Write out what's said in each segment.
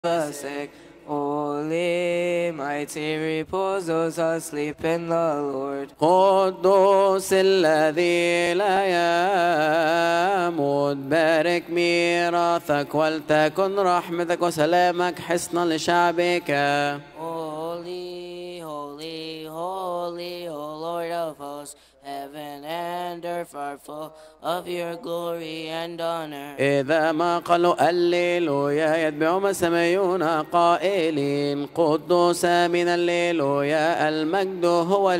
the sick. Holy, mighty repose those asleep in the Lord. قدوس الذي لا يموت بارك ميراثك ولتكن رحمتك وسلامك حصنا لشعبك Holy, holy, holy, O Lord of hosts, heaven and earth are full of your glory and honor. إذا ما قالوا الليلويا يتبعهم السمايون قائلين قدوس من الليلويا المجد هو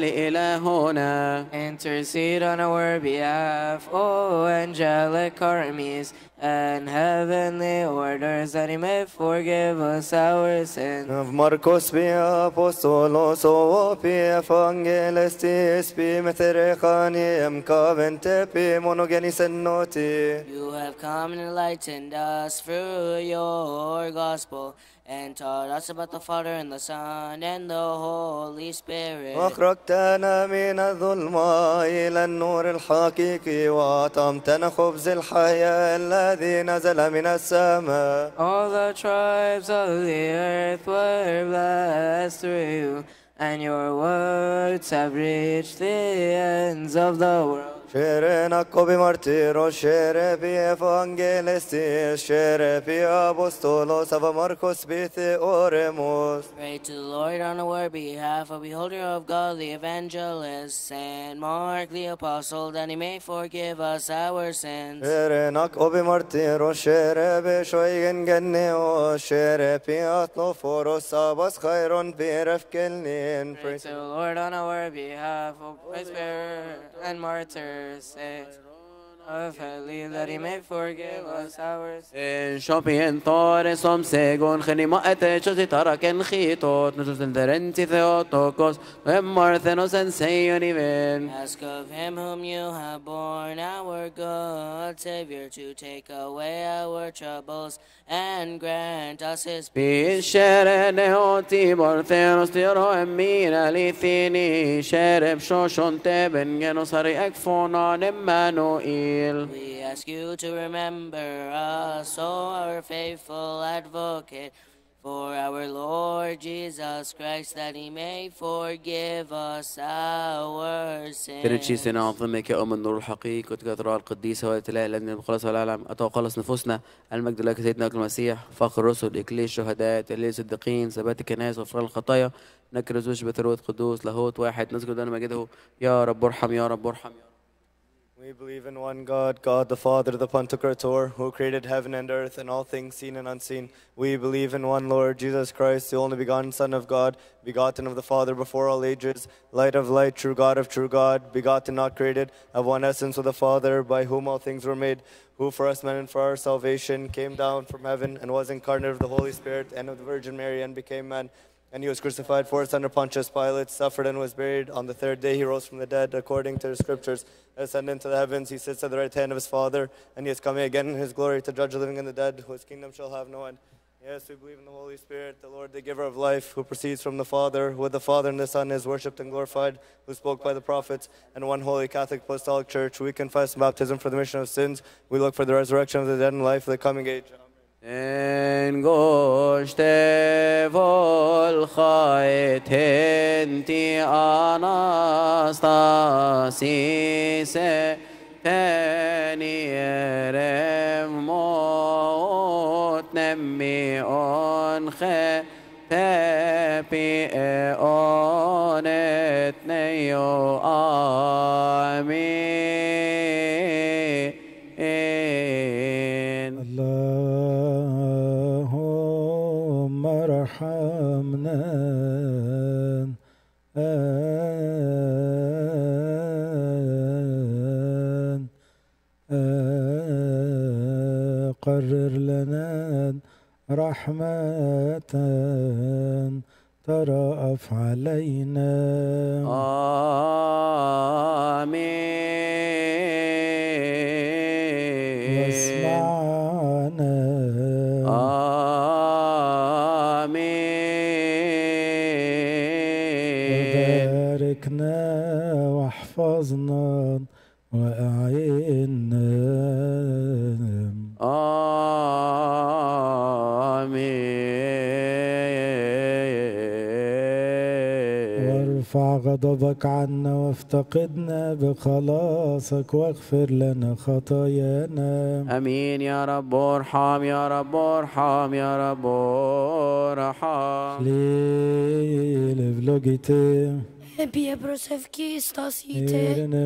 لإلهنا Intercede on our behalf, O angelic armies and heavenly orders, that He may forgive us our sins. Av Marcos bi apostolos o pi evangelistis pi metherekani em kavente pi monogenis en noti. You have come and enlightened us through your gospel and taught us about the Father and the Son and the Holy Spirit. واخرجتنا من الظلمة إلى النور الحقيقي وأطعمتنا خبز الحياة الذي نزل من السماء All the tribes of the earth were blessed through you, and your words have reached the ends of the world. Shere nakobi martiro, shere pi evangelistis, shere pi apostolos, ava Marcos bite oremus. Pray to the Lord on our behalf, a beholder of God, the evangelist, Saint Mark the Apostle, that he may forgive us our sins. Shere nakobi martiro, shere pi shoigen genneo, shere pi atloforos, abas chayron pi refkelnin. Pray to the Lord on our behalf, O Christ-bearer and martyr, Saint of Heli, that he may forgive us our sins. En shoppien tore som segon geni ma ete choti taraken khitot nusus derenti theotokos em marthenos en seion even Ask of him whom you have borne, our good Savior, to take away our troubles and grant us his peace. Pishere neoti barthenos tiro emina lithini shere shoshon teben genosari ekfonan Emmanuel We ask you to remember us, O our faithful advocate, for our Lord Jesus Christ, that he may forgive us our sins. ترنشي نعظمك يا أم النور الحقيقي وتكثر القديسة والتلاء لأن الخلاص والعالم أتوا خلص نفوسنا المجد لك سيدنا المسيح فخر الرسل إكليل الشهداء تليل الصديقين ثبات الكنائس وفران الخطايا نكرز وشبة ثروت قدوس لاهوت واحد نذكر دون مجده يا رب ارحم يا رب ارحم يا رب We believe in one God, God the Father, the Pantocrator, who created heaven and earth and all things seen and unseen. We believe in one Lord, Jesus Christ, the only begotten Son of God, begotten of the Father before all ages, light of light, true God of true God, begotten, not created, of one essence with the Father, by whom all things were made, who for us men and for our salvation came down from heaven and was incarnate of the Holy Spirit and of the Virgin Mary and became man. And he was crucified for us under Pontius Pilate, suffered and was buried. On the third day he rose from the dead, according to the scriptures, ascended into the heavens. He sits at the right hand of his Father, and he is coming again in his glory to judge the living and the dead, whose kingdom shall have no end. Yes, we believe in the Holy Spirit, the Lord, the giver of life, who proceeds from the Father, who with the Father and the Son is worshipped and glorified, who spoke by the prophets, and one holy Catholic apostolic church. We confess baptism for the remission of sins. We look for the resurrection of the dead and life of the coming age. Amen. انگشته والخایت هنتی آناستاسیس تنیر موت نمی آنخه تپی آنت نیو آمین اللهم ارحمنا آن قرر لنا رحمة ترأف علينا آمين واسمعنا آمين وباركنا واحفظنا وأعنا آمين وارفع غضبك عنا وافتقدنا بخلاصك واغفر لنا خطايانا امين يا رب ارحم يا رب ارحم يا رب ارحم Levlogite, Επίε προσευχή στασίτε, Irene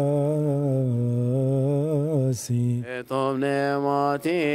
Pasi, اطب نعمتي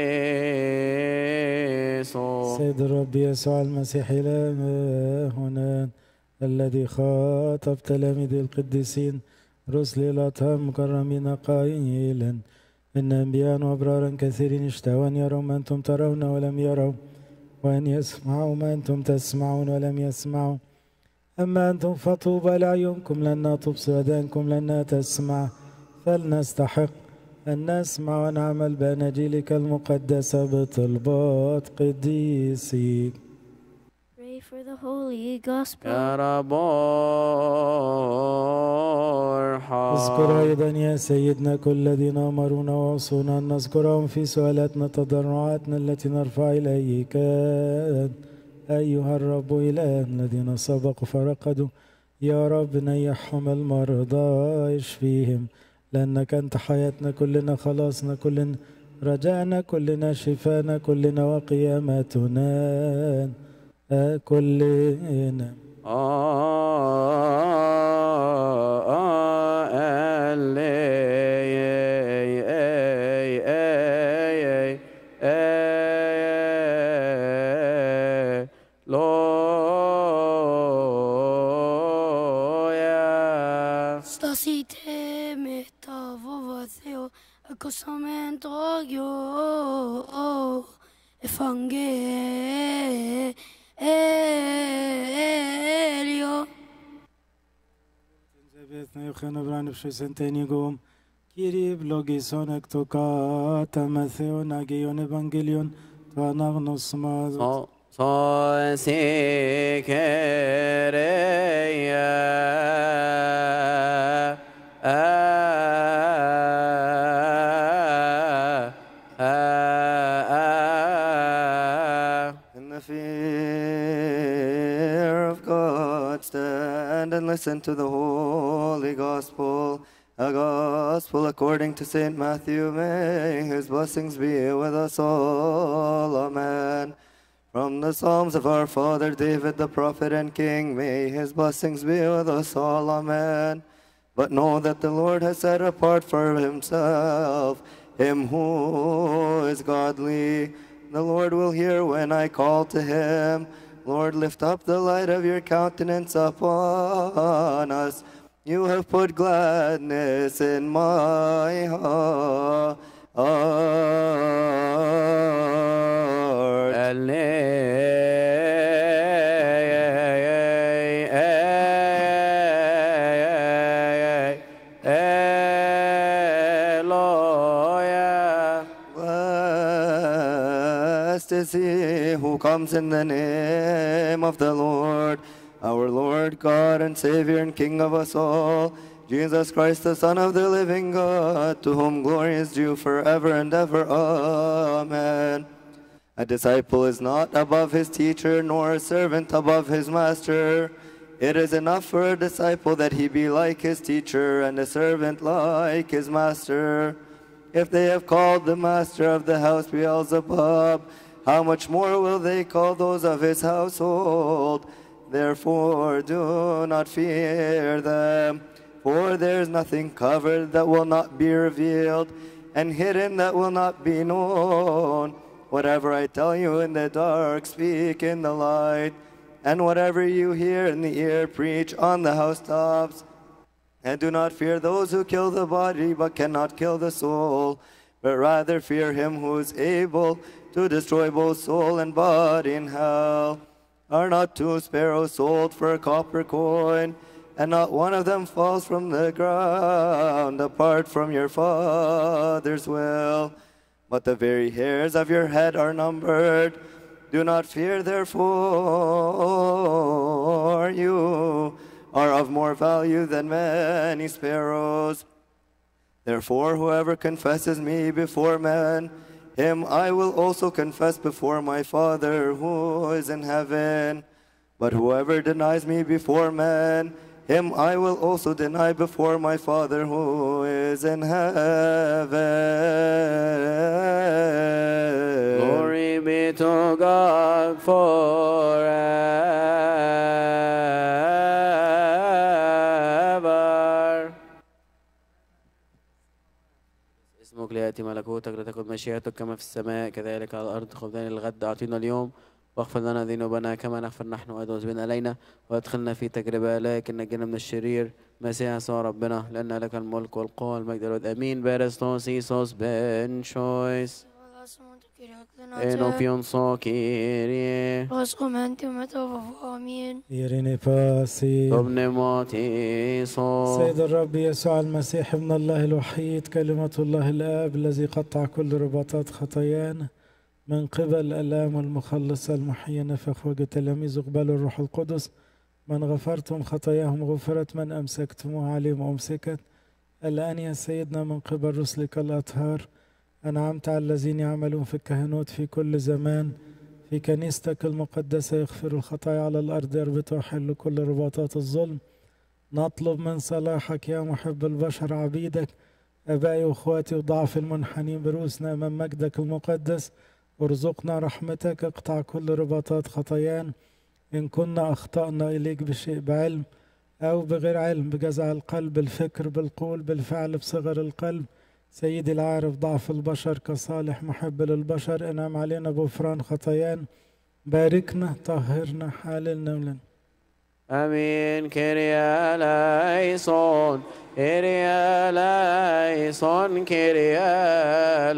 صوم سيد الرب يسوع المسيح إلهنا الذي خاطب تلاميذ القديسين رسل الأطهام مكرمين قائلا إن أنبياء وأبرارا كثيرين اشتهوا أن يروا ما أنتم ترون ولم يروا وأن يسمعوا ما أنتم تسمعون ولم يسمعوا أما أنتم فطوبى لعيونكم لأنها تبصر ودانكم لأنها تسمع فلنستحق أن نسمع ونعمل بأناجيلك المقدسة بطلبات قديسيك Pray for the Holy Gospel. يا رب اذكر ارحم أيضا يا سيدنا كل الذين أمرونا ووصونا أن نذكرهم في سؤالاتنا تضرعاتنا التي نرفع إليك أيها الرب إله الذين سبقوا فرقدوا يا رب نيحهم المرضى اشفيهم لأنك أنت حياتنا كلنا خلاصنا كلنا رجعنا كلنا شفانا كلنا وقيامتنا آه، كلنا Στασίτε με τα βόβα Θεό, ακούσαμε το Άγιο Ευαγγέλιο. Zabethna Yochana Brani Pshesentenikum, Kiri Blogison Ektoka, Tamatheon Agion Evangelion, Tuanagnos Maz, In the fear of God, stand and listen to the holy gospel. A gospel according to St. Matthew. May his blessings be with us all. Amen. From the Psalms of our father David, the prophet and king, may his blessings be with us all. Amen. But know that the Lord has set apart for himself him who is godly. The Lord will hear when I call to him. Lord, lift up the light of your countenance upon us. You have put gladness in my heart. Blessed is he who comes in the name of the Lord, our Lord God and Savior and King of us all, Jesus Christ, the Son of the living God, to whom glory is due forever and ever. Amen. A disciple is not above his teacher, nor a servant above his master. It is enough for a disciple that he be like his teacher, and a servant like his master. If they have called the master of the house Beelzebub, how much more will they call those of his household? Therefore, do not fear them, for there is nothing covered that will not be revealed, and hidden that will not be known. Whatever I tell you in the dark, speak in the light, and whatever you hear in the ear, preach on the housetops. And do not fear those who kill the body but cannot kill the soul, but rather fear him who is able to destroy both soul and body in hell. Are not two sparrows sold for a copper coin, and not one of them falls from the ground apart from your Father's will? But the very hairs of your head are numbered. Do not fear, therefore, you are of more value than many sparrows. Therefore, whoever confesses me before men, him I will also confess before my Father who is in heaven. But whoever denies me before men, him I will also deny before my Father who is in heaven. Glory be to God forever. اسمك ليأتي ملكوتك لتكن مشيئتك كما في السماء كذلك على الأرض خبزنا الغد أعطينا اليوم واغفر لنا ذنوبنا كما نغفر نحن أيضا مذنبين علينا وادخلنا في تجربة لكن نجنا من الشرير مسيح يسوع ربنا لأن لك الملك والقوة والمجد والود أمين بارستوس إيسوس بن شويس إنوفيون صوكيري Los comenti metovo amin. يريني باسي ابن موتي صوت سيد الرب يسوع المسيح ابن الله الوحيد كلمة الله الآب الذي قطع كل رباطات خطايانا من قبل الآلام المخلصة المحيي نفخ وجه تلاميذ اقبلوا الروح القدس من غفرتم خطاياهم غفرت من أمسكتموها عليهم أمسكت الآن يا سيدنا من قبل رسلك الأطهار أنعمت على الذين يعملون في الكهنوت في كل زمان في كنيستك المقدسة يغفر الخطايا على الأرض يربط ويحل كل رباطات الظلم نطلب من صلاحك يا محب البشر عبيدك أبائي وأخواتي وضعف المنحنين برؤوسنا أمام مجدك المقدس ارزقنا رحمتك اقطع كل رباطات خطايانا إن كنا أخطأنا إليك بشيء بعلم أو بغير علم بجزع القلب بالفكر بالقول بالفعل بصغر القلب سيدي العارف ضعف البشر كصالح محب للبشر انعم علينا بغفران خطايانا باركنا طهرنا حللنا ولنا امين كيريا لايسون كيريا لايسون كيريا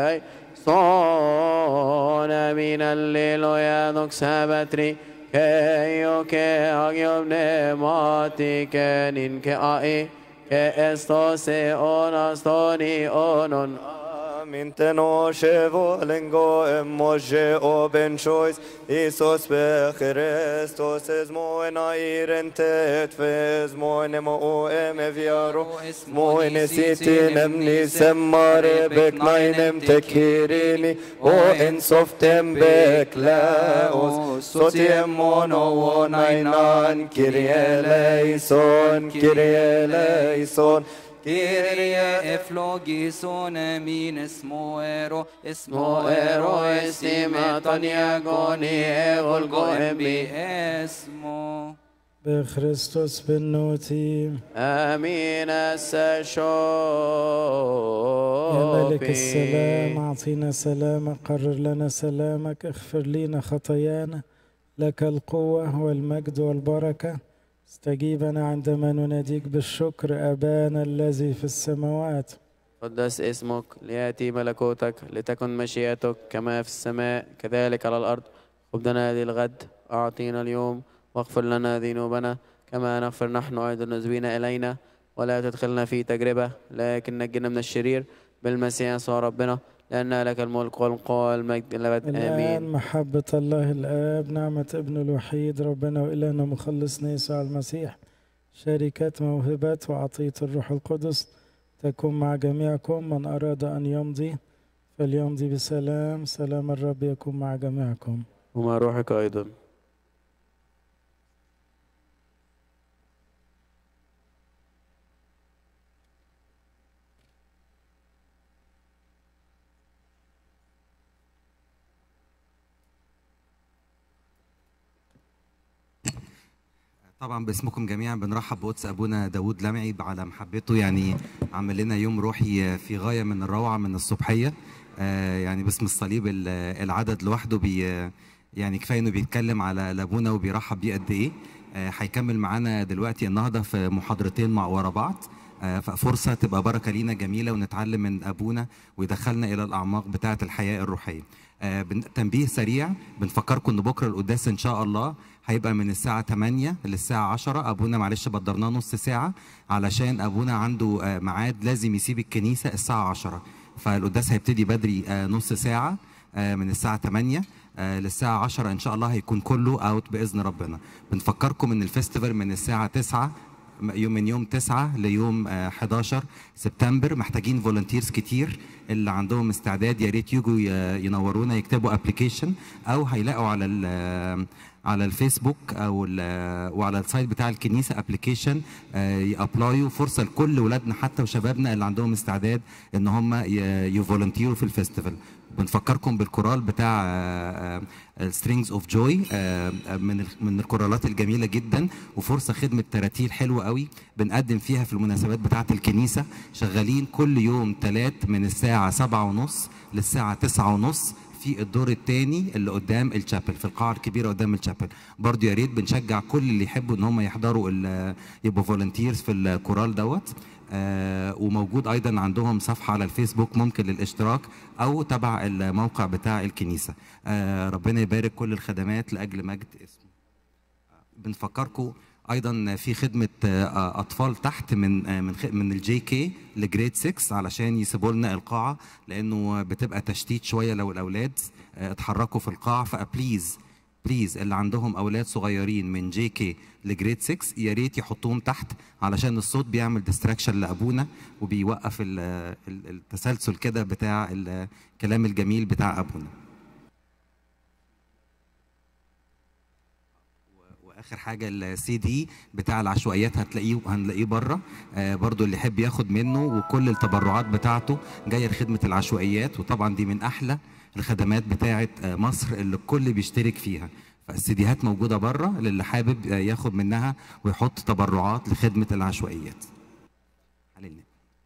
لايسون امين الليلويا دوك سابتري كيو كي اغيوم نماتي كنين كاي كاستوسي اوناستوني اونون Amin tenoshevo lengo emoje oben choice Isos be Christos es mo en airen tet fes mo en mo o em eviaro mo en sitin emni semmare bek nainem tekirini o en softem bek laos sotiem mono o nainan kirie leison kirie leison Kyrie eflogison min esmo ero esmo Mo ero estimaton يagoni egolgo embi esmo بخريستوس بالنوتي امين يا ملك السلام أعطينا سلامك قرر لنا سلامك اغفر لنا خطايانا لك القوة والمجد والبركة استجيبنا عندما نناديك بالشكر أبانا الذي في السماوات قدس اسمك ليأتي ملكوتك لتكن مشيئتك كما في السماء كذلك على الأرض خبزنا هذه الغد أعطينا اليوم واغفر لنا ذنوبنا كما نغفر نحن أيضا نذبين إلينا ولا تدخلنا في تجربة لكن نجنا من الشرير بالمسيح يسوع ربنا لأن لك الملك والقوة والمجد الأبد الآن آمين محبة الله الآب نعمة ابن الوحيد ربنا وإلهنا مخلصنا يسوع المسيح شركة موهبة وعطية الروح القدس تكون مع جميعكم من أراد أن يمضي فليمضي بسلام سلام الرب يكون مع جميعكم ومع روحك أيضا طبعا باسمكم جميعا بنرحب بقدس ابونا داوود لمعي على محبته يعني عمل لنا يوم روحي في غايه من الروعه من الصبحيه آه، يعني باسم الصليب ال- العدد لوحده بي يعني كفايه انه بيتكلم على لابونا وبيرحب بيه قد ايه آه، هيكمل معانا دلوقتي النهارده في محاضرتين مع ورا بعض آه، ففرصه تبقى بركه لينا جميله ونتعلم من ابونا ويدخلنا الى الاعماق بتاعه الحياه الروحيه آه، بن- تنبيه سريع بنفكركم ان بكره القداس ان شاء الله هيبقى من الساعة 8 للساعة 10 أبونا معلش بدرناه نص ساعة علشان أبونا عنده آه، ميعاد لازم يسيب الكنيسة الساعة 10 فالقداس هيبتدي بدري آه، نص ساعة آه، من الساعة 8 آه، للساعة 10 إن شاء الله هيكون كله أوت بإذن ربنا بنفكركم إن الفيستيفال من الساعة 9 يوم من يوم 9 ليوم آه، 11 سبتمبر محتاجين فولunteers كتير اللي عندهم استعداد يا ريت يجوا ي- ينورونا يكتبوا ابلكيشن او هيلاقوا على ال- على الفيسبوك او ال- وعلى السايت بتاع الكنيسه ابلكيشن يابلايوا فرصه لكل ولادنا حتى وشبابنا اللي عندهم استعداد ان هم يفولنتيروا في الفيستيفال بنفكركم بالكورال بتاع سترينجز اوف جوي من ال- من الكورالات الجميله جدا وفرصه خدمه تراتيل حلوه قوي بنقدم فيها في المناسبات بتاعه الكنيسه شغالين كل يوم ثلاث من الساعه سبعة ونص للساعه تسعة ونص في الدور الثاني اللي قدام الشابل في القاعه الكبيره قدام الشابل برضو يا ريت بنشجع كل اللي يحبوا ان هم يحضروا ال- يبقوا فولنتيرز في الكورال دوت آه، وموجود ايضا عندهم صفحه على الفيسبوك ممكن للاشتراك او تبع الموقع بتاع الكنيسه آه، ربنا يبارك كل الخدمات لاجل مجد اسمه بنفكركم ايضا في خدمه آه، اطفال تحت من آه، من خ- من الجي كي لجريد 6 علشان يسيبوا لنا القاعه لانه بتبقى تشتيت شويه لو الاولاد آه، اتحركوا في القاعه فبليز بليز اللي عندهم اولاد صغيرين من جي كي لجريد 6 يا ريت يحطوهم تحت علشان الصوت بيعمل ديستراكشن لابونا وبيوقف ال- ال- التسلسل كده بتاع الكلام الجميل بتاع ابونا واخر حاجه السي دي بتاع العشوائيات هتلاقيه هنلاقيه بره آه برضو اللي يحب ياخد منه وكل التبرعات بتاعته جايه لخدمه العشوائيات وطبعا دي من احلى الخدمات بتاعه آه مصر اللي الكل بيشترك فيها فالسيديهات موجوده بره للي حابب آه ياخد منها ويحط تبرعات لخدمه العشوائيات علينا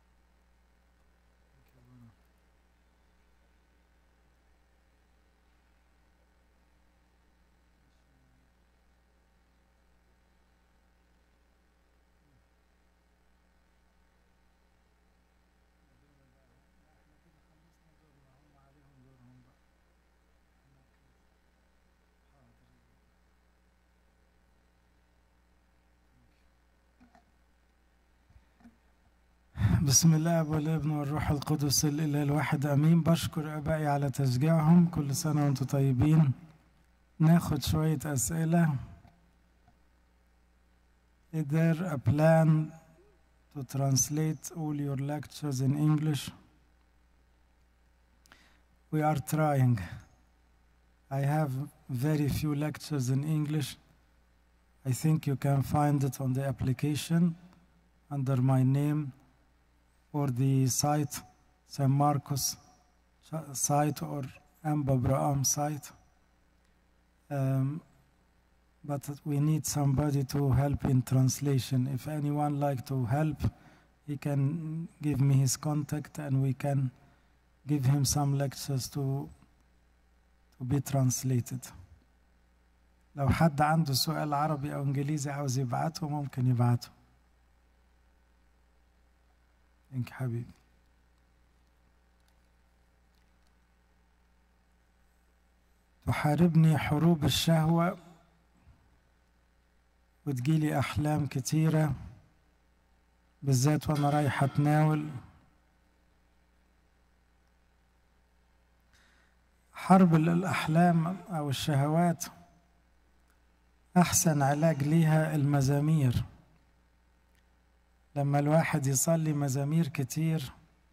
بسم الله والابن والروح القدس الاله الواحد امين بشكر ابائي على تشجيعهم كل سنه وانتم طيبين ناخد شويه اسئله Is there a plan to translate all your lectures in English? We are trying. I have very few lectures in English. I think you can find it on the application under my name or the site, St. Marcos sh- site or Amba Braham site. Um, but we need somebody to help in translation. If anyone like to help, he can give me his contact and we can give him some lectures to to be translated. لو حد عنده سؤال عربي أو إنجليزي عاوز يبعته ممكن يبعته. انك حبيبي تحاربني حروب الشهوة وتجيلي أحلام كتيرة بالذات وأنا رايحة أتناول حرب الأحلام أو الشهوات أحسن علاج ليها المزامير لما الواحد يصلي مزامير كتير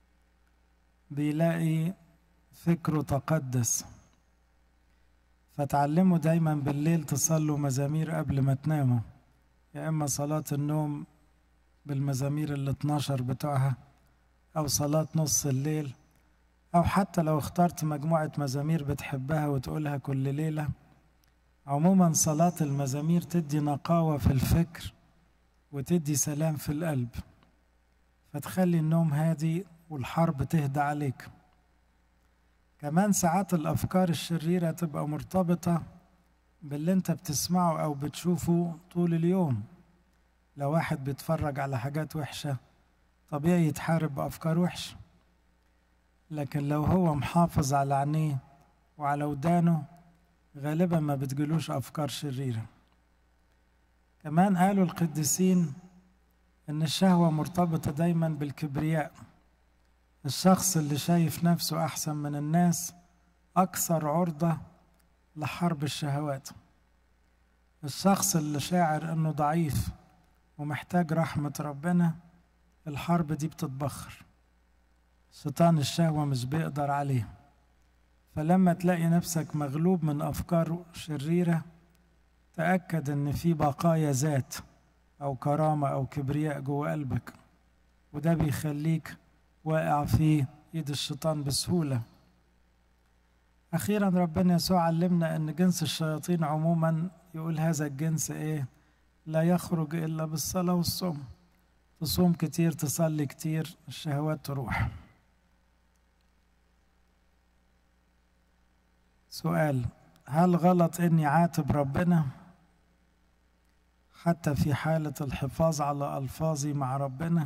بيلاقي فكره تقدس فتعلموا دايما بالليل تصلوا مزامير قبل ما تناموا يا إما صلاة النوم بالمزامير ال 12 بتوعها أو صلاة نص الليل أو حتى لو اخترت مجموعة مزامير بتحبها وتقولها كل ليلة عموما صلاة المزامير تدي نقاوة في الفكر وتدي سلام في القلب فتخلي النوم هادي والحرب تهدى عليك كمان ساعات الأفكار الشريرة تبقى مرتبطة باللي انت بتسمعه أو بتشوفه طول اليوم لو واحد بيتفرج على حاجات وحشة طبيعي يتحارب بأفكار وحشة لكن لو هو محافظ على عينيه وعلى ودانه غالبا ما بتجيلوش أفكار شريرة كمان قالوا القديسين ان الشهوه مرتبطه دايما بالكبرياء الشخص اللي شايف نفسه احسن من الناس اكثر عرضه لحرب الشهوات الشخص اللي شاعر انه ضعيف ومحتاج رحمة ربنا الحرب دي بتتبخر شيطان الشهوة مش بيقدر عليه فلما تلاقي نفسك مغلوب من أفكار شريرة تأكد إن في بقايا ذات أو كرامة أو كبرياء جوه قلبك وده بيخليك واقع في إيد الشيطان بسهولة أخيرا ربنا يسوع علمنا أن جنس الشياطين عموما يقول هذا الجنس إيه لا يخرج إلا بالصلاة والصوم تصوم كتير تصلي كتير الشهوات تروح سؤال هل غلط اني عاتب ربنا حتى في حالة الحفاظ على ألفاظي مع ربنا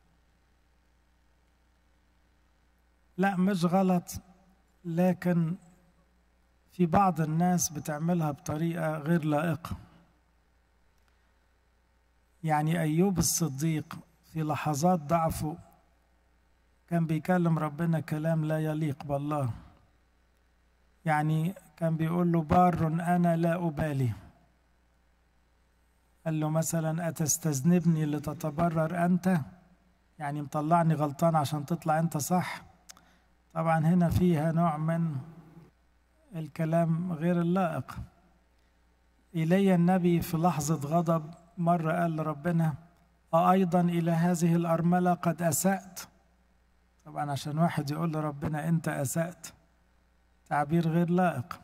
لا مش غلط لكن في بعض الناس بتعملها بطريقة غير لائقة يعني أيوب الصديق في لحظات ضعفه كان بيكلم ربنا كلام لا يليق بالله يعني كان بيقول له بار أنا لا أبالي قال له مثلا أتستذنبني لتتبرر أنت يعني مطلعني غلطان عشان تطلع أنت صح طبعا هنا فيها نوع من الكلام غير اللائق إلي النبي في لحظة غضب مرة قال لربنا أيضا إلى هذه الأرملة قد أسأت طبعا عشان واحد يقول لربنا أنت أسأت تعبير غير لائق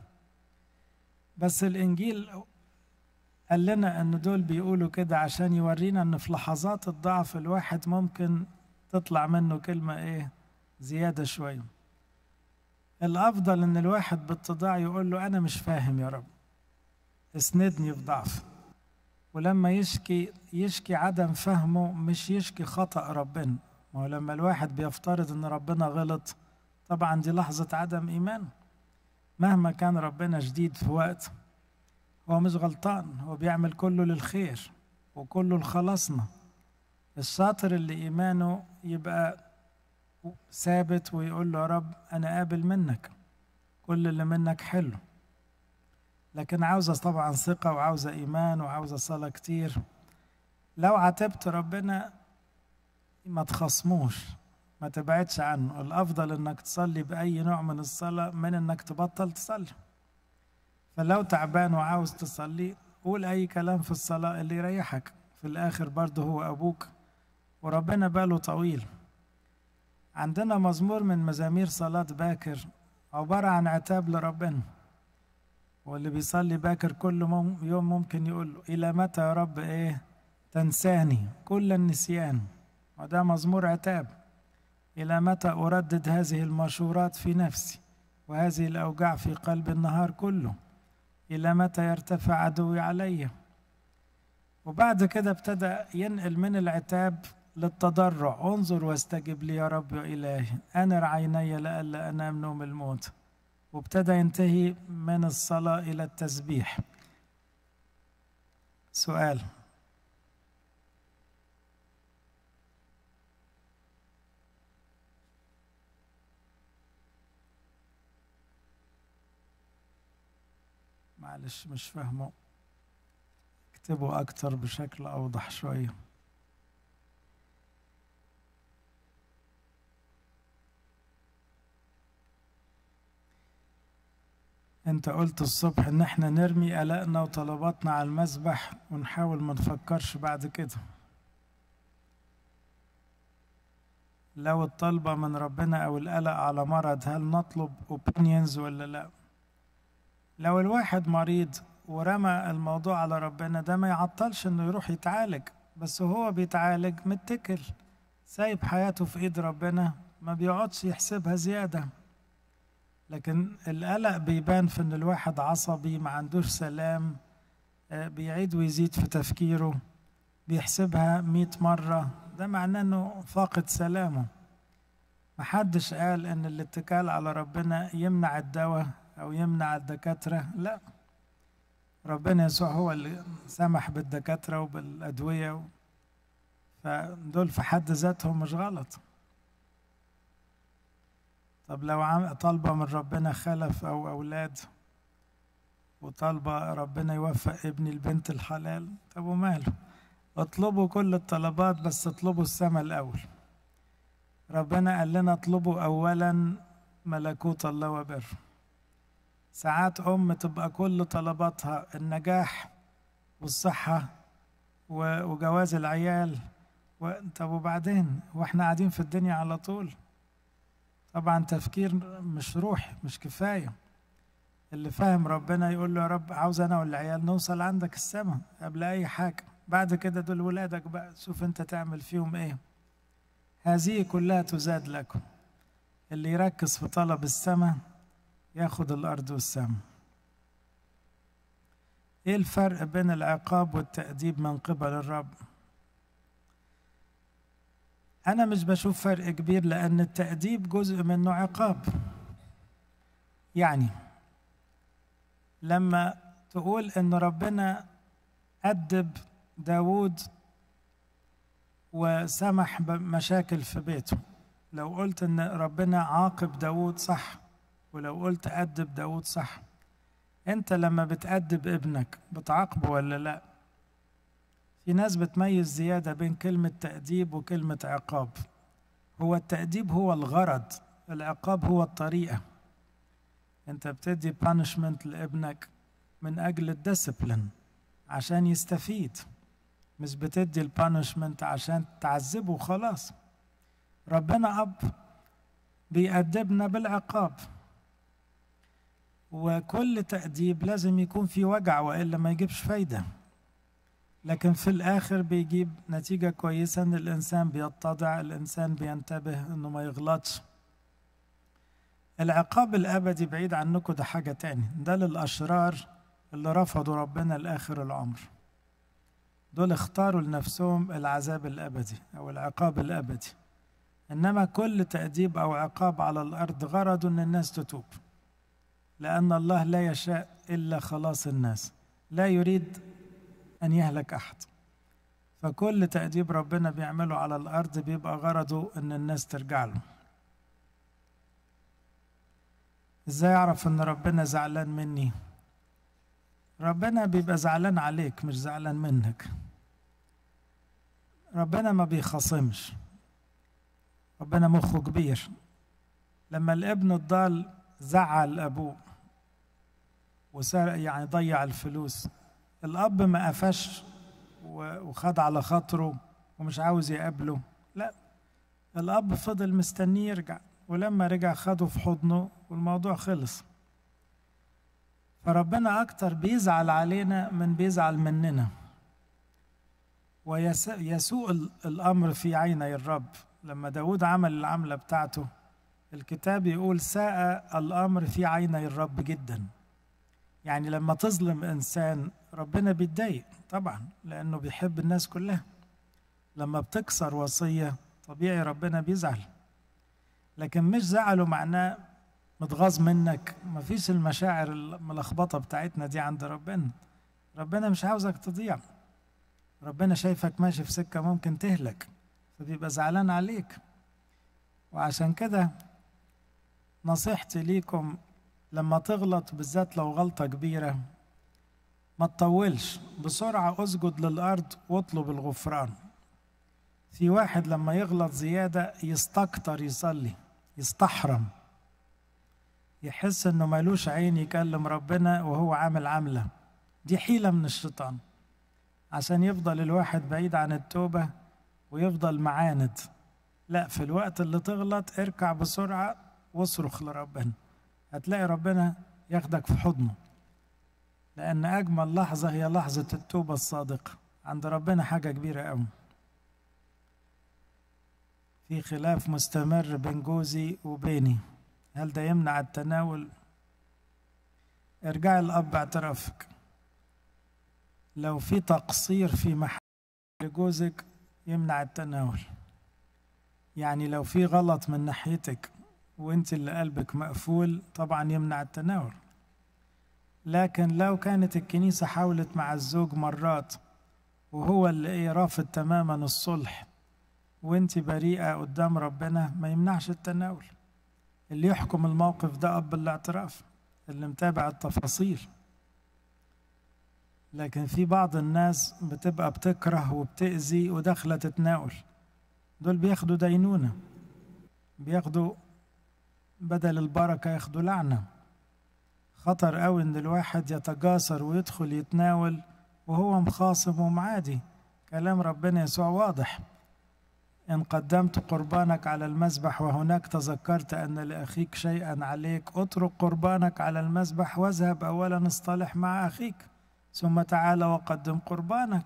بس الإنجيل قال لنا أن دول بيقولوا كده عشان يورينا أن في لحظات الضعف الواحد ممكن تطلع منه كلمة إيه زيادة شوية الأفضل أن الواحد باتضاع يقول له أنا مش فاهم يا رب اسندني في ضعف ولما يشكي يشكي عدم فهمه مش يشكي خطأ ربنا ما هو لما الواحد بيفترض أن ربنا غلط طبعا دي لحظة عدم إيمان مهما كان ربنا شديد في وقت هو مش غلطان هو بيعمل كله للخير وكله لخلاصنا الشاطر اللي إيمانه يبقى ثابت ويقول له يا رب أنا قابل منك كل اللي منك حلو لكن عاوزة طبعا ثقة وعاوزة إيمان وعاوزة صلاة كتير لو عاتبت ربنا ما تخصموش ما تبعدش عنه الأفضل إنك تصلي بأي نوع من الصلاة من إنك تبطل تصلي فلو تعبان وعاوز تصلي قول أي كلام في الصلاة اللي يريحك في الآخر برضه هو أبوك وربنا باله طويل عندنا مزمور من مزامير صلاة باكر عبارة عن عتاب لربنا واللي بيصلي باكر كل يوم ممكن يقول له إلى متى يا رب إيه تنساني كل النسيان وده مزمور عتاب إلى متى أردد هذه المشورات في نفسي وهذه الأوجاع في قلب النهار كله إلى متى يرتفع عدوي علي وبعد كده ابتدى ينقل من العتاب للتضرع انظر واستجب لي يا رب يا إلهي أنر عيني لئلا أنام نوم الموت وابتدى ينتهي من الصلاة إلى التسبيح سؤال معلش مش فاهمه اكتبوا أكتر بشكل أوضح شوية انت قلت الصبح ان احنا نرمي قلقنا وطلباتنا على المسبح ونحاول ما نفكرش بعد كده لو الطلبة من ربنا او القلق على مرض هل نطلب opinions ولا لا لو الواحد مريض ورمى الموضوع على ربنا ده ما يعطلش انه يروح يتعالج بس هو بيتعالج متكل سايب حياته في ايد ربنا ما بيقعدش يحسبها زياده لكن القلق بيبان في ان الواحد عصبي ما عندوش سلام بيعيد ويزيد في تفكيره بيحسبها مئة مرة ده معناه انه فاقد سلامه محدش قال ان الاتكال على ربنا يمنع الدواء او يمنع الدكاترة لا ربنا يسوع هو اللي سمح بالدكاترة وبالأدوية فدول في حد ذاتهم مش غلط طب لو طالبة من ربنا خلف أو أولاد وطالبة ربنا يوفق ابني البنت الحلال طب وماله اطلبوا كل الطلبات بس اطلبوا السماء الأول ربنا قال لنا اطلبوا أولا ملكوت الله وبره ساعات أم تبقى كل طلباتها النجاح والصحة و- وجواز العيال و... طب وبعدين واحنا قاعدين في الدنيا على طول طبعا تفكير مش روحي مش كفاية اللي فاهم ربنا يقول له يا رب عاوز انا والعيال نوصل عندك السماء قبل اي حاجة بعد كده دول ولادك بقى شوف انت تعمل فيهم ايه هذه كلها تزاد لكم اللي يركز في طلب السماء ياخد الارض والسماء ايه الفرق بين العقاب والتأديب من قبل الرب انا مش بشوف فرق كبير لان التأديب جزء منه عقاب يعني لما تقول ان ربنا أدب داود وسمح بمشاكل في بيته لو قلت ان ربنا عاقب داود صح ولو قلت أدب داود صح انت لما بتأدب ابنك بتعاقبه ولا لا في ناس بتميز زيادة بين كلمة تأديب وكلمة عقاب هو التأديب هو الغرض العقاب هو الطريقة انت بتدي بانشمنت لابنك من اجل الديسبلين عشان يستفيد مش بتدي البانشمنت عشان تعذبه خلاص ربنا اب بيأدبنا بالعقاب وكل تأديب لازم يكون في وجع وإلا ما يجيبش فايدة لكن في الآخر بيجيب نتيجة كويسة إن الإنسان بيتضع الإنسان بينتبه إنه ما يغلطش العقاب الأبدي بعيد عنكم ده حاجة تاني ده للأشرار اللي رفضوا ربنا لآخر العمر دول اختاروا لنفسهم العذاب الأبدي أو العقاب الأبدي إنما كل تأديب أو عقاب على الأرض غرضه إن الناس تتوب لأن الله لا يشاء إلا خلاص الناس لا يريد أن يهلك أحد فكل تأديب ربنا بيعمله على الأرض بيبقى غرضه إن الناس ترجع له إزاي أعرف إن ربنا زعلان مني ربنا بيبقى زعلان عليك مش زعلان منك ربنا ما بيخاصمش ربنا مخه كبير لما الابن الضال زعل ابوه وسرق يعني ضيع الفلوس الاب ما قفش وخد على خاطره ومش عاوز يقابله لا الاب فضل مستنيه يرجع ولما رجع خده في حضنه والموضوع خلص فربنا اكتر بيزعل علينا من بيزعل مننا ويسوء الامر في عيني الرب لما داود عمل العمله بتاعته الكتاب يقول ساء الامر في عيني الرب جدا يعني لما تظلم انسان ربنا بيتضايق طبعا لانه بيحب الناس كلها لما بتكسر وصيه طبيعي ربنا بيزعل لكن مش زعله معناه متغاظ منك مفيش المشاعر الملخبطه بتاعتنا دي عند ربنا ربنا مش عاوزك تضيع ربنا شايفك ماشي في سكه ممكن تهلك فبيبقى زعلان عليك وعشان كده نصيحتي ليكم لما تغلط بالذات لو غلطة كبيرة ما تطولش بسرعة اسجد للأرض واطلب الغفران في واحد لما يغلط زيادة يستكتر يصلي يستحرم يحس انه مالوش عين يكلم ربنا وهو عامل عملة دي حيلة من الشيطان عشان يفضل الواحد بعيد عن التوبة ويفضل معاند لا في الوقت اللي تغلط اركع بسرعة واصرخ لربنا هتلاقي ربنا ياخدك في حضنه لأن أجمل لحظة هي لحظة التوبة الصادقة عند ربنا حاجة كبيرة أوي في خلاف مستمر بين جوزي وبيني هل ده يمنع التناول ارجعي الأب اعترافك لو في تقصير في محل جوزك يمنع التناول يعني لو في غلط من ناحيتك وانت اللي قلبك مقفول طبعا يمنع التناول لكن لو كانت الكنيسة حاولت مع الزوج مرات وهو اللي ايه رافض تماما الصلح وانت بريئة قدام ربنا ما يمنعش التناول اللي يحكم الموقف ده أب الاعتراف اللي متابع التفاصيل لكن في بعض الناس بتبقى بتكره وبتأذي وداخلة تتناول دول بياخدوا دينونة بياخدوا بدل البركة ياخدوا لعنة خطر قوي ان الواحد يتجاسر ويدخل يتناول وهو مخاصم ومعادي كلام ربنا يسوع واضح إن قدمت قربانك على المذبح وهناك تذكرت أن لأخيك شيئا عليك اترك قربانك على المذبح واذهب أولا اصطلح مع أخيك ثم تعال وقدم قربانك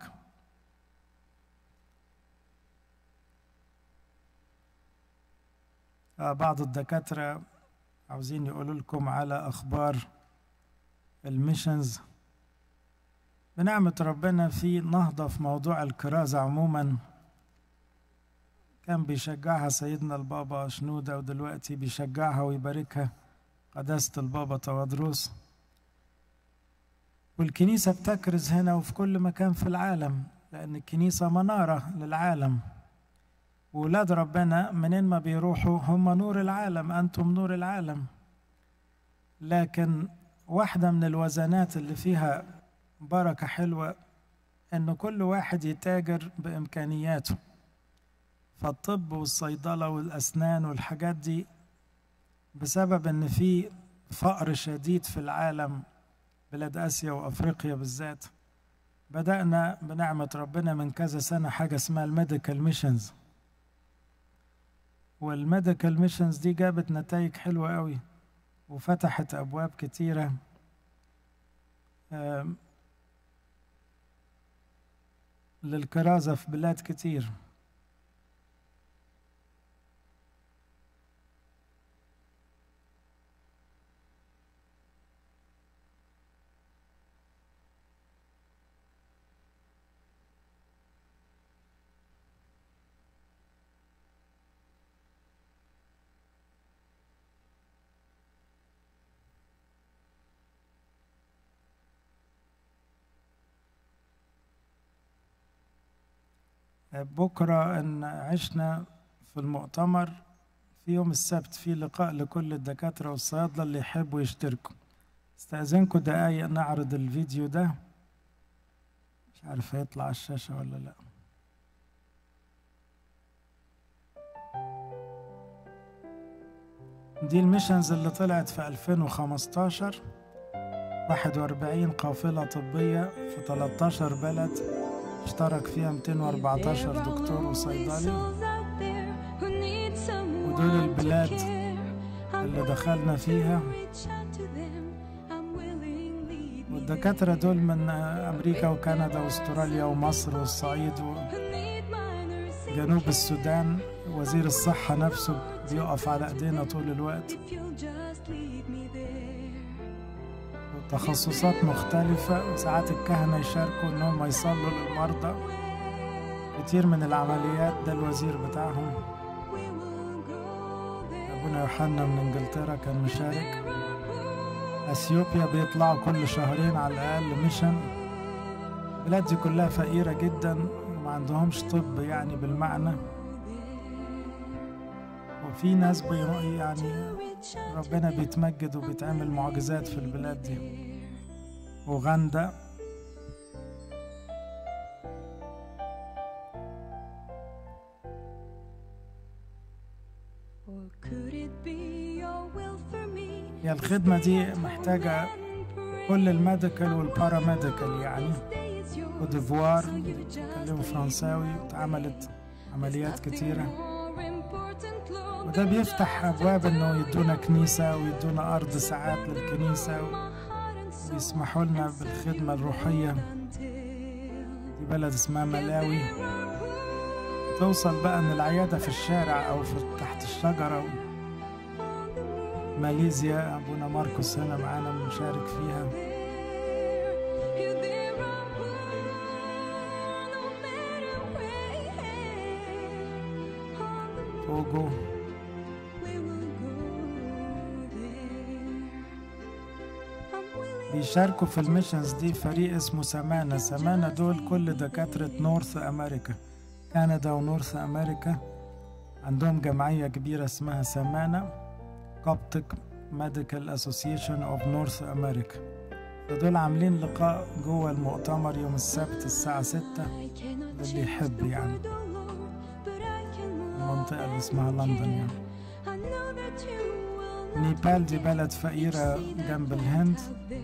آه، بعض الدكاترة عاوزين يقولوا لكم على أخبار الميشنز بنعمة ربنا في نهضة في موضوع الكرازة عموما كان بيشجعها سيدنا البابا شنودة ودلوقتي بيشجعها ويباركها قداسة البابا توادروس والكنيسة بتكرز هنا وفي كل مكان في العالم لأن الكنيسة منارة للعالم وولاد ربنا منين ما بيروحوا هم نور العالم أنتم نور العالم لكن واحدة من الوزنات اللي فيها بركة حلوة إن كل واحد يتاجر بإمكانياته فالطب والصيدلة والأسنان والحاجات دي بسبب إن في فقر شديد في العالم بلاد آسيا وأفريقيا بالذات بدأنا بنعمة ربنا من كذا سنة حاجة اسمها الميديكال ميشنز والميديكال ميشنز دي جابت نتائج حلوة قوي وفتحت أبواب كتيرة آم، للكرازة في بلاد كتير بكرة إن عشنا في المؤتمر في يوم السبت في لقاء لكل الدكاترة والصيادلة اللي يحبوا يشتركوا استأذنكم دقايق نعرض الفيديو ده مش عارف هيطلع على الشاشة ولا لأ دي الميشنز اللي طلعت في 2015 41 قافلة طبية في 13 بلد اشترك فيها 214 دكتور وصيدلي ودول البلاد اللي دخلنا فيها والدكاترة دول من أمريكا وكندا واستراليا ومصر والصعيد وجنوب السودان وزير الصحة نفسه بيقف على ايدينا طول الوقت تخصصات مختلفة ساعات الكهنة يشاركوا إنهم يصلوا للمرضى كتير من العمليات ده الوزير بتاعهم أبونا يوحنا من إنجلترا كان مشارك أثيوبيا بيطلعوا كل شهرين على الأقل ميشن البلاد دي كلها فقيرة جدا وما عندهمش طب يعني بالمعنى وفي ناس بي يعني ربنا بيتمجد وبيتعمل معجزات في البلاد دي أوغندا هي الخدمة دي محتاجة كل الميديكال والباراميديكال يعني وديفوار بيتكلموا فرنساوي واتعملت عمليات كتيرة وده بيفتح أبواب إنه يدونا كنيسة ويدونا أرض ساعات للكنيسة ويسمحوا لنا بالخدمة الروحية دي بلد اسمها ملاوي توصل بقى إن العيادة في الشارع أو في تحت الشجرة ماليزيا أبونا ماركوس هنا معانا مشارك فيها توجو بيشاركوا في الميشنز دي فريق اسمه سمانة سمانة دول كل دكاترة نورث أمريكا كندا ونورث أمريكا عندهم جمعية كبيرة اسمها سمانة Coptic Medical Association of North America فدول عاملين لقاء جوه المؤتمر يوم السبت الساعة ستة للي يحب يعني المنطقة اللي اسمها لندن يعني نيبال دي بلد فقيرة جنب الهند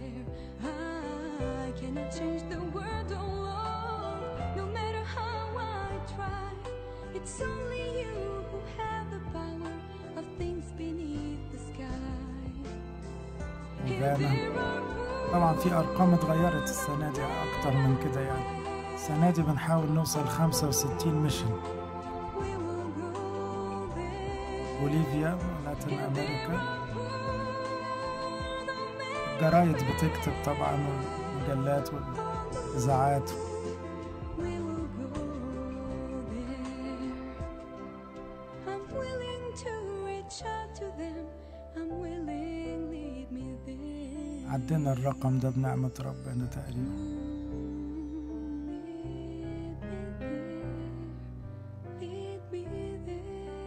It's only you who have the power of things beneath the sky. وغانا طبعا في أرقام اتغيرت السنة دي أكتر من كده يعني السنة دي بنحاول نوصل 65 ميشن We will go there. بوليفيا لاتين أمريكا جرايد بتكتب طبعا والمجلات والإذاعات We will go there. I'm willing to reach out to them. I'm willing, lead me there. عدينا الرقم ده بنعمة ربنا تقريبا Lead me there. Lead me there.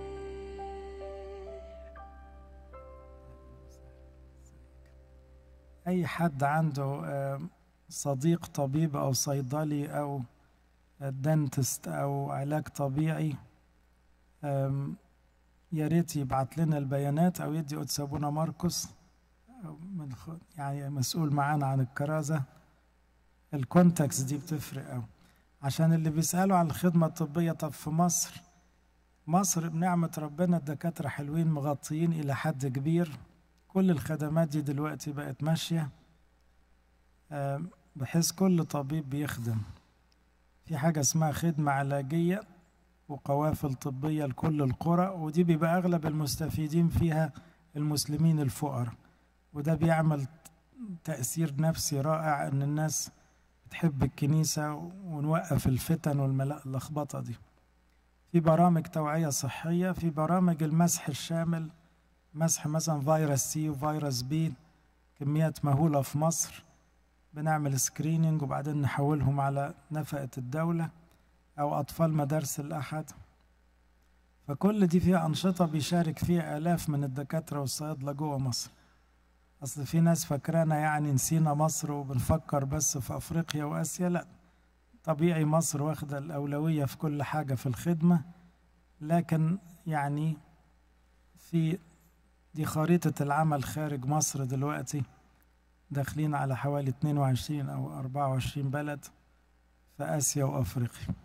أي حد عنده آم، صديق طبيب أو صيدلي أو دنتست أو علاج طبيعي آم، يا ريت يبعت لنا البيانات أو يدي قدس أبونا ماركوس أو من خ- يعني مسؤول معانا عن الكرازة الكونتاكس دي بتفرق أوي عشان اللي بيسألوا عن الخدمة الطبية طب في مصر مصر بنعمة ربنا الدكاترة حلوين مغطيين إلى حد كبير كل الخدمات دي دلوقتي بقت ماشية آم، بحيث كل طبيب بيخدم في حاجة اسمها خدمة علاجية وقوافل طبية لكل القرى ودي بيبقى أغلب المستفيدين فيها المسلمين الفقراء وده بيعمل تأثير نفسي رائع إن الناس بتحب الكنيسة ونوقف الفتن واللخبطة دي في برامج توعية صحية في برامج المسح الشامل مسح مثلا فيروس سي وفيروس بي كميات مهولة في مصر بنعمل سكرينينج وبعدين نحولهم على نفقة الدولة أو أطفال مدارس الأحد فكل دي فيها أنشطة بيشارك فيها آلاف من الدكاترة والصيادلة جوه مصر أصل في ناس فاكرانا يعني نسينا مصر وبنفكر بس في أفريقيا وآسيا لأ طبيعي مصر واخدة الأولوية في كل حاجة في الخدمة لكن يعني في دي خريطة العمل خارج مصر دلوقتي داخلين على حوالي 22 أو 24 بلد في آسيا وأفريقيا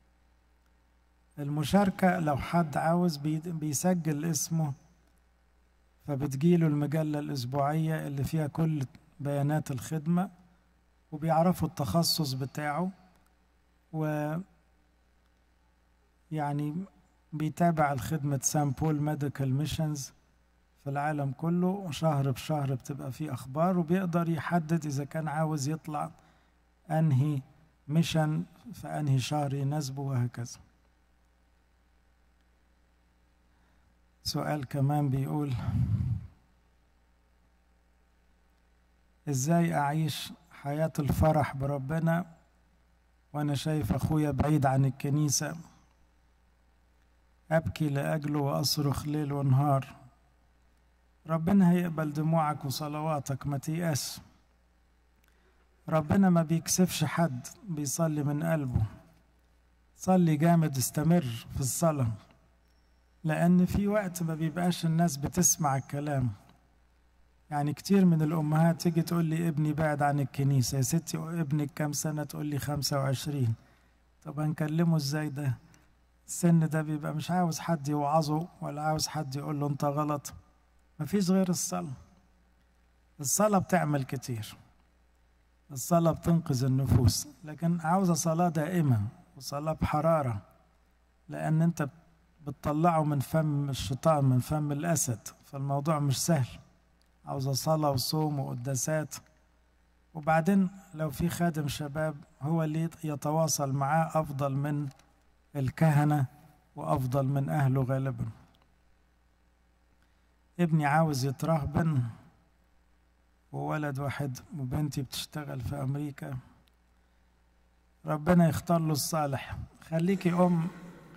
المشاركة لو حد عاوز بي- بيسجل اسمه فبتجيله المجلة الأسبوعية اللي فيها كل بيانات الخدمة وبيعرفوا التخصص بتاعه و يعني بيتابع الخدمة سامبول ميديكال ميشنز في العالم كله شهر بشهر بتبقى فيه أخبار وبيقدر يحدد إذا كان عاوز يطلع أنهي ميشن في أنهي شهر يناسبه وهكذا سؤال كمان بيقول ازاي اعيش حياة الفرح بربنا وانا شايف اخويا بعيد عن الكنيسة ابكي لاجله واصرخ ليل ونهار ربنا هيقبل دموعك وصلواتك ما تيأس ربنا ما بيكسفش حد بيصلي من قلبه صلي جامد استمر في الصلاه لأن في وقت ما بيبقاش الناس بتسمع الكلام يعني كتير من الأمهات تيجي تقول لي ابني بعد عن الكنيسة يا ستي ابنك كام سنة تقول لي خمسة وعشرين طب هنكلمه ازاي ده السن ده بيبقى مش عاوز حد يوعظه ولا عاوز حد يقول له انت غلط مفيش غير الصلاة الصلاة بتعمل كتير الصلاة بتنقذ النفوس لكن عاوزة صلاة دائمة وصلاة بحرارة لأن أنت بتطلعه من فم الشيطان من فم الأسد فالموضوع مش سهل عاوزة صلاة وصوم وقداسات وبعدين لو في خادم شباب هو اللي يتواصل معاه أفضل من الكهنة وأفضل من أهله غالبا ابني عاوز يترهبن وولد واحد وبنتي بتشتغل في أمريكا ربنا يختار له الصالح خليكي أم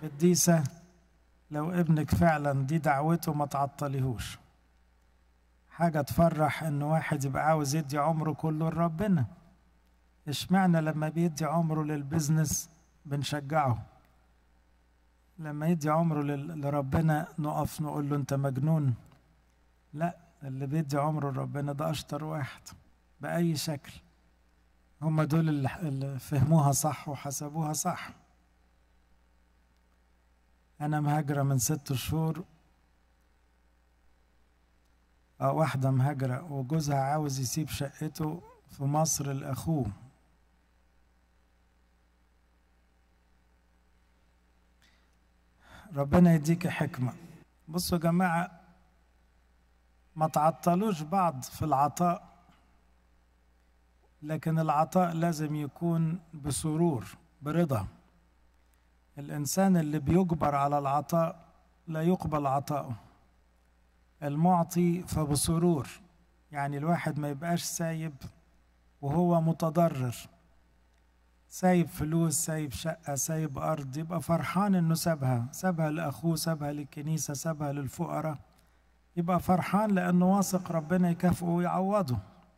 قديسة لو ابنك فعلا دي دعوته ما تعطليهوش حاجة تفرح إن واحد يبقى عاوز يدي عمره كله لربنا اشمعنى لما بيدي عمره للبزنس بنشجعه لما يدي عمره لل- لربنا نقف نقول له انت مجنون لا اللي بيدي عمره لربنا ده اشطر واحد بأي شكل هم دول اللي اللي فهموها صح وحسبوها صح أنا مهاجرة من ست شهور اه واحدة مهاجرة وجوزها عاوز يسيب شقته في مصر لأخوه ربنا يديك حكمة بصوا يا جماعة ما تعطلوش بعض في العطاء لكن العطاء لازم يكون بسرور برضا الإنسان اللي بيجبر على العطاء لا يقبل عطاؤه المعطي فبسرور يعني الواحد ما يبقاش سايب وهو متضرر سايب فلوس سايب شقة سايب أرض يبقى فرحان إنه سابها سابها لأخوه سابها للكنيسة سابها للفقراء يبقى فرحان لأنه واثق ربنا يكافئه ويعوضه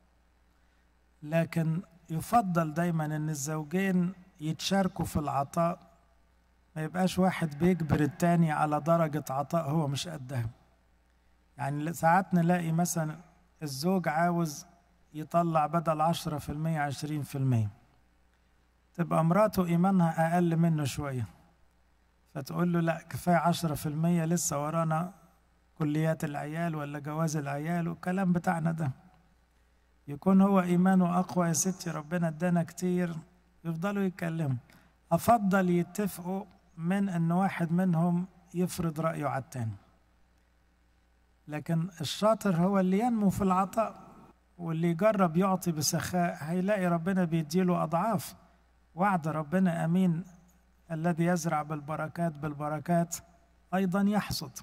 لكن يفضل دايما إن الزوجين يتشاركوا في العطاء ما يبقاش واحد بيجبر التاني على درجة عطاء هو مش قدها يعني ساعات نلاقي مثلا الزوج عاوز يطلع بدل عشرة في المية عشرين في المية تبقى مراته إيمانها أقل منه شوية فتقول له لا كفاية عشرة في المية لسه ورانا كليات العيال ولا جواز العيال والكلام بتاعنا ده يكون هو إيمانه أقوى يا ستي ربنا ادانا كتير يفضلوا يتكلموا أفضل يتفقوا من أن واحد منهم يفرض رأيه على التاني لكن الشاطر هو اللي ينمو في العطاء واللي يجرب يعطي بسخاء هيلاقي ربنا بيديله أضعاف وعد ربنا أمين الذي يزرع بالبركات بالبركات أيضا يحصد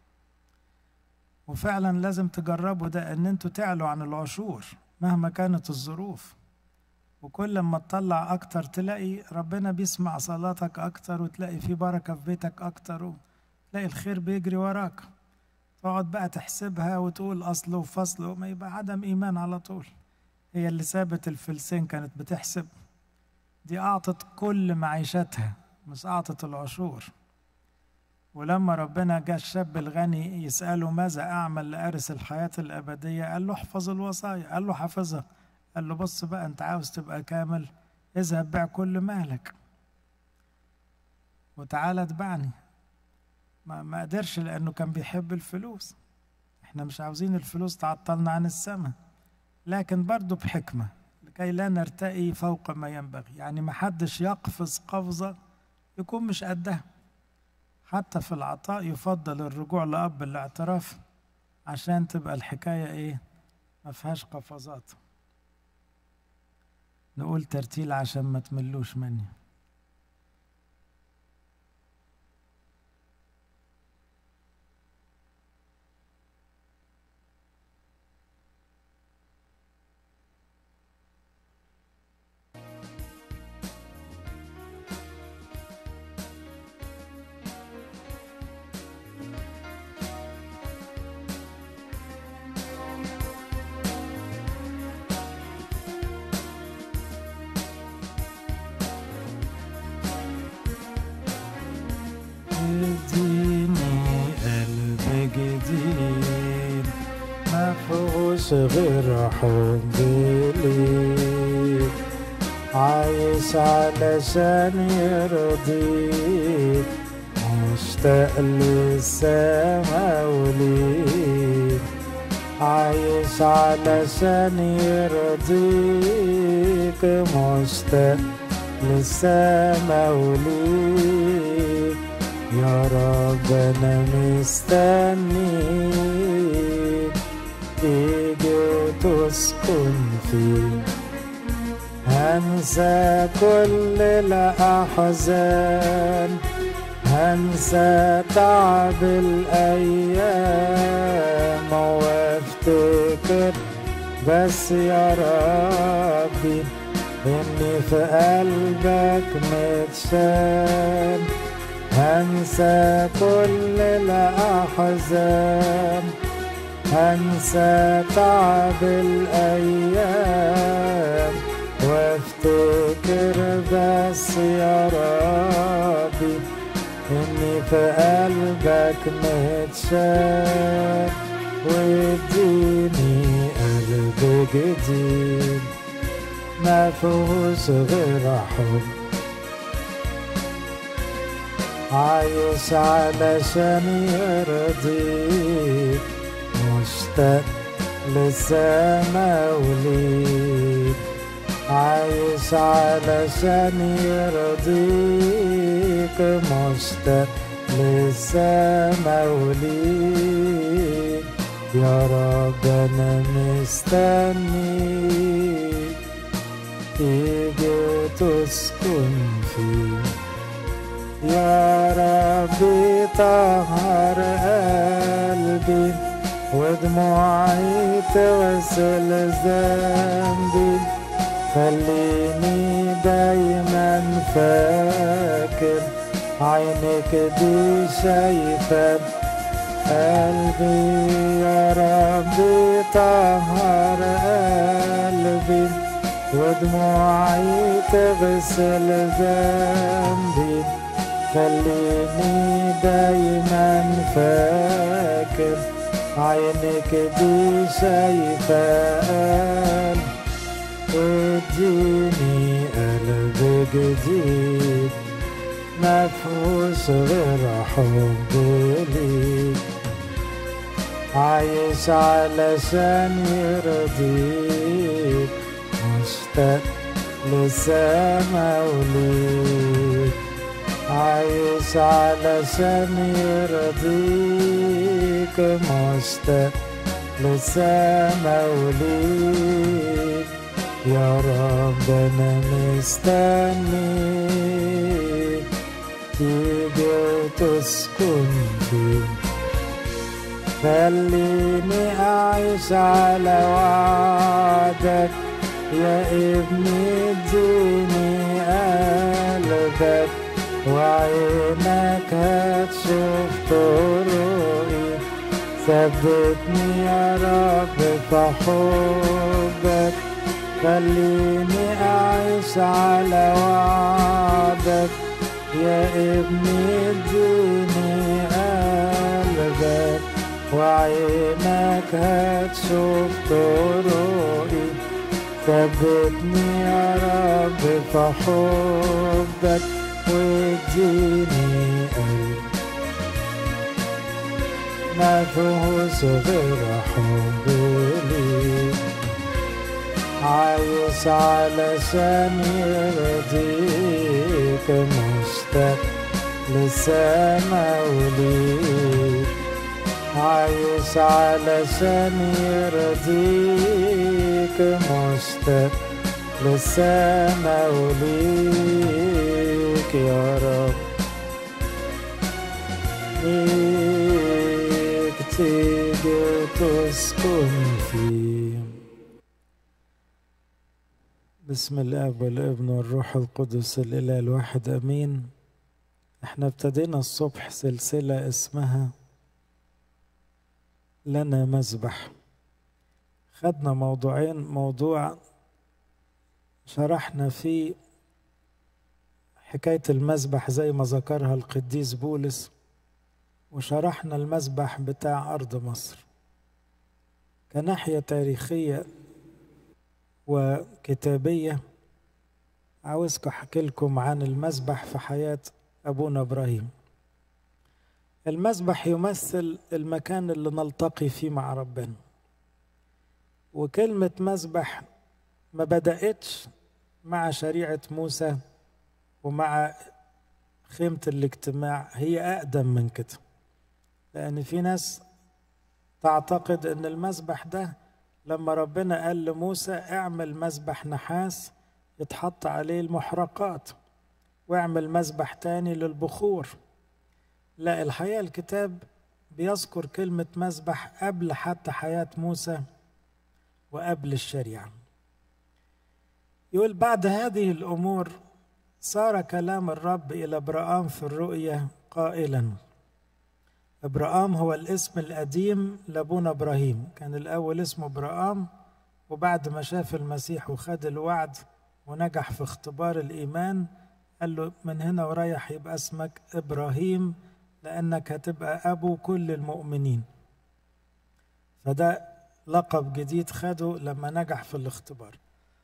وفعلا لازم تجربوا ده ان انتوا تعلوا عن العشور مهما كانت الظروف وكل ما تطلع اكتر تلاقي ربنا بيسمع صلاتك اكتر وتلاقي في بركة في بيتك اكتر وتلاقي الخير بيجري وراك تقعد بقى تحسبها وتقول اصله وفصله ما يبقى عدم ايمان على طول هي اللي سابت الفلسين كانت بتحسب دي اعطت كل معيشتها مش اعطت العشور ولما ربنا جاء الشاب الغني يسأله ماذا أعمل لأرث الحياة الأبدية قال له احفظ الوصايا قال له حافظها قال له بص بقى أنت عاوز تبقى كامل اذهب بيع كل مالك وتعالى اتبعني ما, ما قدرش لأنه كان بيحب الفلوس احنا مش عاوزين الفلوس تعطلنا عن السماء لكن برضه بحكمة لكي لا نرتقي فوق ما ينبغي يعني ما حدش يقفز قفزة يكون مش قدها حتى في العطاء يفضل الرجوع لأب الاعتراف عشان تبقى الحكاية إيه ما فيهاش قفزات نقول ترتيل عشان ما تملوش مني اديني قلب جديد ما فيهوش غير حب ليك عايش علشان يرضيك مشتاق للسما وليك عايش علشان يرضيك مشتاق للسما وليك يا رب انا مستنيك تيجي وتسكن فيه هنسى كل الاحزان هنسى تعب الايام وافتكر بس يا ربي اني في قلبك متشان هنسى كل الأحزان أنسى تعب الأيام وافتكر بس يا ربي إني في قلبك متشاف واديني قلب جديد ما فيهوش غير حب عايش علشان يرضيك مشتاق لسما وليك عايش علشان يرضيك مشتاق لسما وليك يا رب انا مستنيك تيجي وتسكن فيه يا ربي طهر قلبي ودموعي توصل ذنبي خليني دايما فاكر عينك دي شايفة قلبي يا ربي طهر قلبي ودموعي تغسل ذنبي خليني دايما فاكر عينك دي شايفة قلب واديني قلب جديد ما فيهوش غير حب ليك عايش علشان يرضيك مشتاق لسما وليك عايش علشان يرضيك مشتاق لسما وليك يا رب انا مستنيك تيجي وتسكن فيه خليني أعيش على وعدك يا ابني اديني قلبك وعينك هتشوف طرقي ثبتني يا رب في حبك خليني أعيش على وعدك يا ابني اديني قلبك وعينك هتشوف طرقي ثبتني يا رب في حبك واديني قلب ما فيهوش غير حب ليك عايش علشان يرضيك مشتاق لسما وليك عايش علشان يرضيك مشتاق لسما وليك يا رب ليك تيجي وتسكن فيه بسم الاب والابن والروح القدس الاله الواحد امين احنا ابتدينا الصبح سلسله اسمها لنا مذبح خدنا موضوعين موضوع شرحنا فيه حكاية المذبح زي ما ذكرها القديس بولس وشرحنا المذبح بتاع أرض مصر كناحية تاريخية وكتابية عاوزكم أحكي لكم عن المذبح في حياة أبونا إبراهيم المذبح يمثل المكان اللي نلتقي فيه مع ربنا وكلمة مذبح ما بدأتش مع شريعة موسى ومع خيمة الاجتماع هي أقدم من كده لأن في ناس تعتقد أن المذبح ده لما ربنا قال لموسى اعمل مذبح نحاس يتحط عليه المحرقات واعمل مذبح تاني للبخور لا الحقيقة الكتاب بيذكر كلمة مذبح قبل حتى حياة موسى وقبل الشريعة يقول بعد هذه الأمور صار كلام الرب إلى ابراهام في الرؤيا قائلا ابراهام هو الاسم القديم لابونا ابراهيم كان الاول اسمه ابراهام وبعد ما شاف المسيح وخد الوعد ونجح في اختبار الايمان قال له من هنا ورايح يبقى اسمك ابراهيم لانك هتبقى ابو كل المؤمنين فده لقب جديد خده لما نجح في الاختبار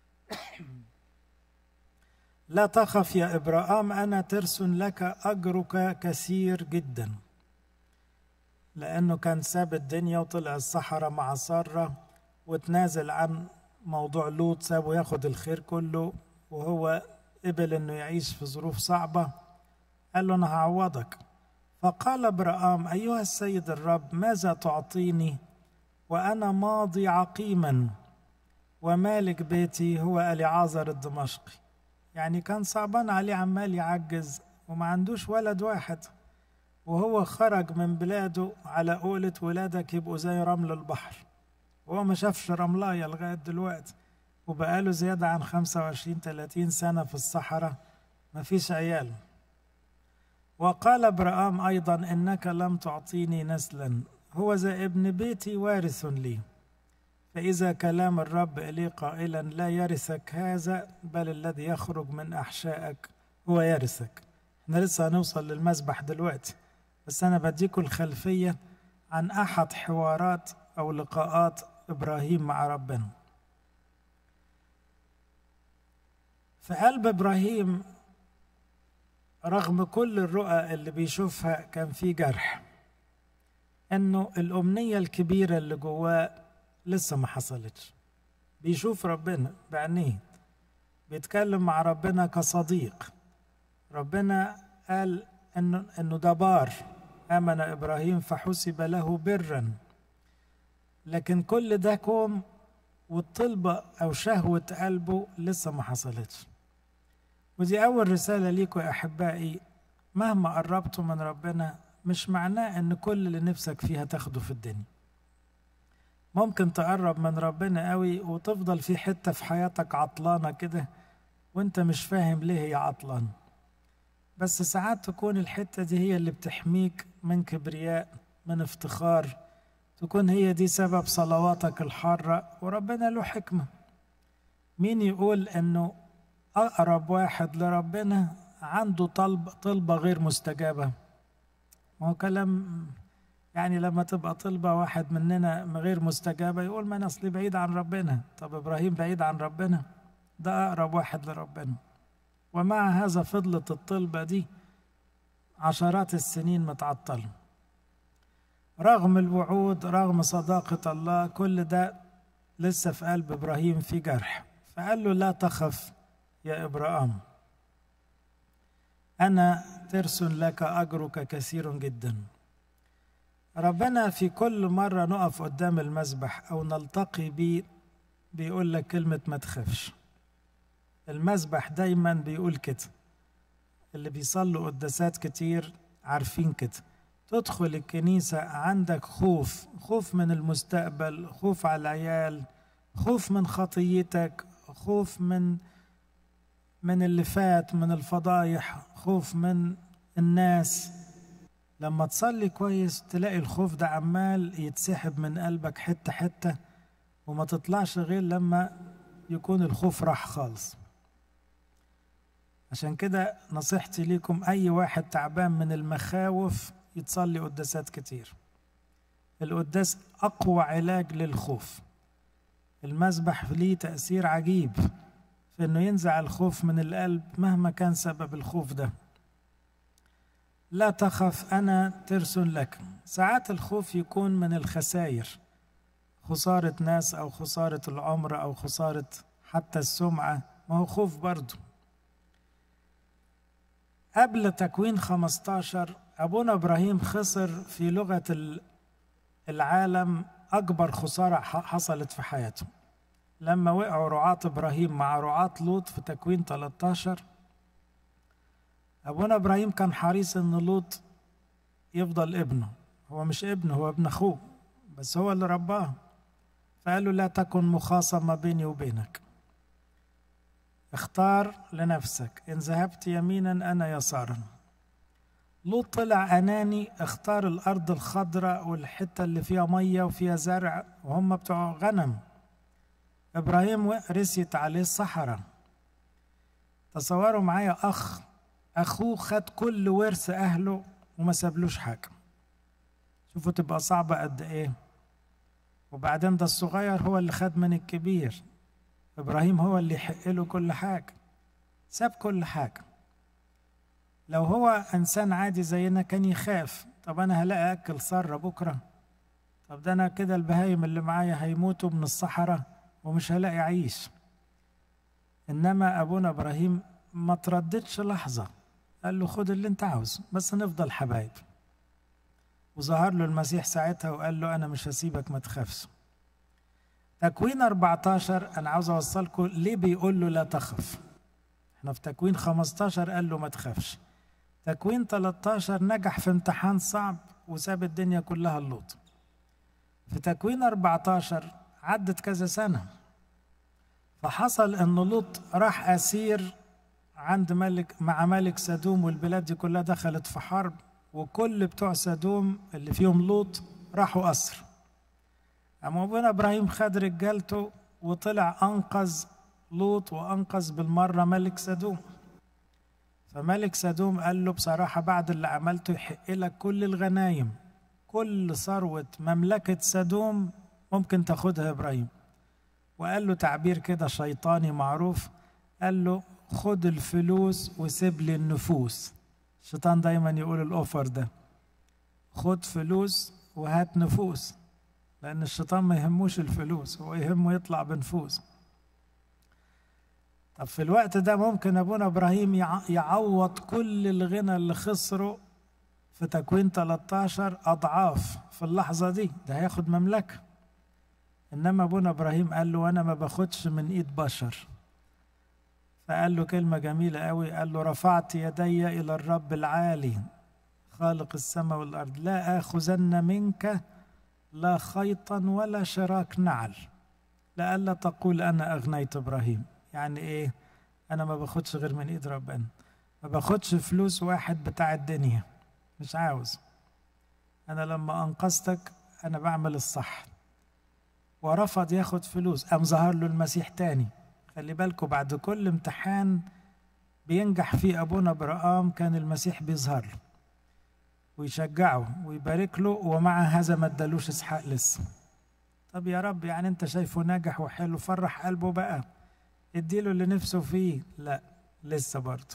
لا تخف يا ابراهام انا ترس لك اجرك كثير جدا لانه كان ساب الدنيا وطلع الصحراء مع ساره وتنازل عن موضوع لوط سابه ياخد الخير كله وهو قبل انه يعيش في ظروف صعبه قال له انا هعوضك فقال ابراهام ايها السيد الرب ماذا تعطيني وانا ماضي عقيما ومالك بيتي هو اليعازر الدمشقي يعني كان صعبان عليه عمال يعجز وما عندوش ولد واحد وهو خرج من بلاده على قولة ولادك يبقوا زي رمل البحر وهو ما شافش رملاية لغاية دلوقتي وبقاله زيادة عن 25 30 سنة في الصحراء ما فيش عيال وقال ابراهام أيضا إنك لم تعطيني نسلا هو ذا ابن بيتي وارث لي فإذا كلام الرب إلي قائلا لا يرثك هذا بل الذي يخرج من أحشائك هو يرثك احنا لسه هنوصل للمسبح دلوقتي بس أنا بديكم الخلفية عن أحد حوارات أو لقاءات إبراهيم مع ربنا في قلب إبراهيم رغم كل الرؤى اللي بيشوفها كان في جرح انه الامنيه الكبيره اللي جواه لسه ما حصلتش بيشوف ربنا بعينيه بيتكلم مع ربنا كصديق ربنا قال انه انه ده بار امن ابراهيم فحسب له برا لكن كل ده كوم والطلبة أو شهوة قلبه لسه ما حصلتش ودي أول رسالة ليكم يا أحبائي مهما قربتوا من ربنا مش معناه ان كل اللي نفسك فيها تاخده في الدنيا ممكن تقرب من ربنا قوي وتفضل في حتة في حياتك عطلانة كده وانت مش فاهم ليه هي عطلانة بس ساعات تكون الحتة دي هي اللي بتحميك من كبرياء من افتخار تكون هي دي سبب صلواتك الحارة وربنا له حكمة مين يقول انه اقرب واحد لربنا عنده طلب طلبة غير مستجابة ما هو كلام يعني لما تبقى طلبة واحد مننا غير مستجابة يقول ما أنا أصلي بعيد عن ربنا طب إبراهيم بعيد عن ربنا ده أقرب واحد لربنا ومع هذا فضلت الطلبة دي عشرات السنين متعطلة رغم الوعود رغم صداقة الله كل ده لسه في قلب إبراهيم في جرح فقال له لا تخف يا إبراهيم أنا ترس لك أجرك كثير جدا ربنا في كل مرة نقف قدام المسبح أو نلتقي بيه بيقول لك كلمة ما تخافش المسبح دايما بيقول كده اللي بيصلوا قداسات كتير عارفين كده تدخل الكنيسة عندك خوف خوف من المستقبل خوف على العيال خوف من خطيتك خوف من من اللي فات من الفضايح خوف من الناس لما تصلي كويس تلاقي الخوف ده عمال يتسحب من قلبك حتة حتة وما تطلعش غير لما يكون الخوف راح خالص عشان كده نصيحتي ليكم أي واحد تعبان من المخاوف يتصلي قداسات كتير القداس أقوى علاج للخوف المسبح ليه تأثير عجيب في انه ينزع الخوف من القلب مهما كان سبب الخوف ده لا تخف انا ترس لك ساعات الخوف يكون من الخسائر خسارة ناس او خسارة العمر او خسارة حتى السمعة ما هو خوف برضه قبل تكوين 15 أبونا إبراهيم خسر في لغة العالم أكبر خسارة حصلت في حياته لما وقعوا رعاة إبراهيم مع رعاة لوط في تكوين 13 أبونا إبراهيم كان حريص إن لوط يفضل ابنه هو مش ابنه هو ابن أخوه بس هو اللي رباه فقال له لا تكن مخاصمة بيني وبينك اختار لنفسك إن ذهبت يمينا أنا يسارا لوط طلع أناني اختار الأرض الخضراء والحتة اللي فيها مية وفيها زرع وهم بتوع غنم إبراهيم رسيت عليه الصحراء تصوروا معايا أخ أخوه خد كل ورث أهله وما سابلوش حاجة شوفوا تبقى صعبة قد إيه وبعدين ده الصغير هو اللي خد من الكبير إبراهيم هو اللي يحق له كل حاجة ساب كل حاجة لو هو إنسان عادي زينا كان يخاف طب أنا هلاقي أكل سارة بكرة طب ده أنا كده البهايم اللي معايا هيموتوا من الصحراء ومش هلاقي عيش إنما أبونا إبراهيم ما ترددش لحظة قال له خد اللي أنت عاوزه بس نفضل حبايب وظهر له المسيح ساعتها وقال له أنا مش هسيبك ما تخافش تكوين 14 أنا عاوز أوصلكم ليه بيقول له لا تخف احنا في تكوين 15 قال له ما تخافش تكوين 13 نجح في امتحان صعب وساب الدنيا كلها اللوط في تكوين 14 عدت كذا سنة فحصل ان لوط راح اسير عند ملك مع ملك سدوم والبلاد دي كلها دخلت في حرب وكل بتوع سدوم اللي فيهم لوط راحوا أسر أما أبونا إبراهيم خد رجالته وطلع أنقذ لوط وأنقذ بالمرة ملك سدوم فملك سدوم قال له بصراحة بعد اللي عملته يحق لك كل الغنايم كل ثروة مملكة سدوم ممكن تاخدها يا إبراهيم وقال له تعبير كده شيطاني معروف قال له خد الفلوس وسيب لي النفوس الشيطان دايما يقول الاوفر ده خد فلوس وهات نفوس لان الشيطان ما يهموش الفلوس هو يهمه يطلع بنفوس طب في الوقت ده ممكن ابونا ابراهيم يعوض كل الغنى اللي خسره في تكوين 13 اضعاف في اللحظه دي ده هياخد مملكه انما ابونا ابراهيم قال له انا ما باخدش من ايد بشر فقال له كلمة جميلة قوي قال له رفعت يدي إلى الرب العالي خالق السماء والأرض لا آخذن منك لا خيطا ولا شراك نعل لئلا تقول أنا أغنيت إبراهيم يعني إيه أنا ما باخدش غير من إيد ربنا ما باخدش فلوس واحد بتاع الدنيا مش عاوز أنا لما أنقذتك أنا بعمل الصح ورفض ياخد فلوس قام ظهر له المسيح تاني خلي بالكم بعد كل امتحان بينجح فيه ابونا ابراهام كان المسيح بيظهر له ويشجعه ويبارك له ومع هذا ما ادالوش اسحاق لسه طب يا رب يعني انت شايفه ناجح وحلو فرح قلبه بقى اديله اللي نفسه فيه لا لسه برضه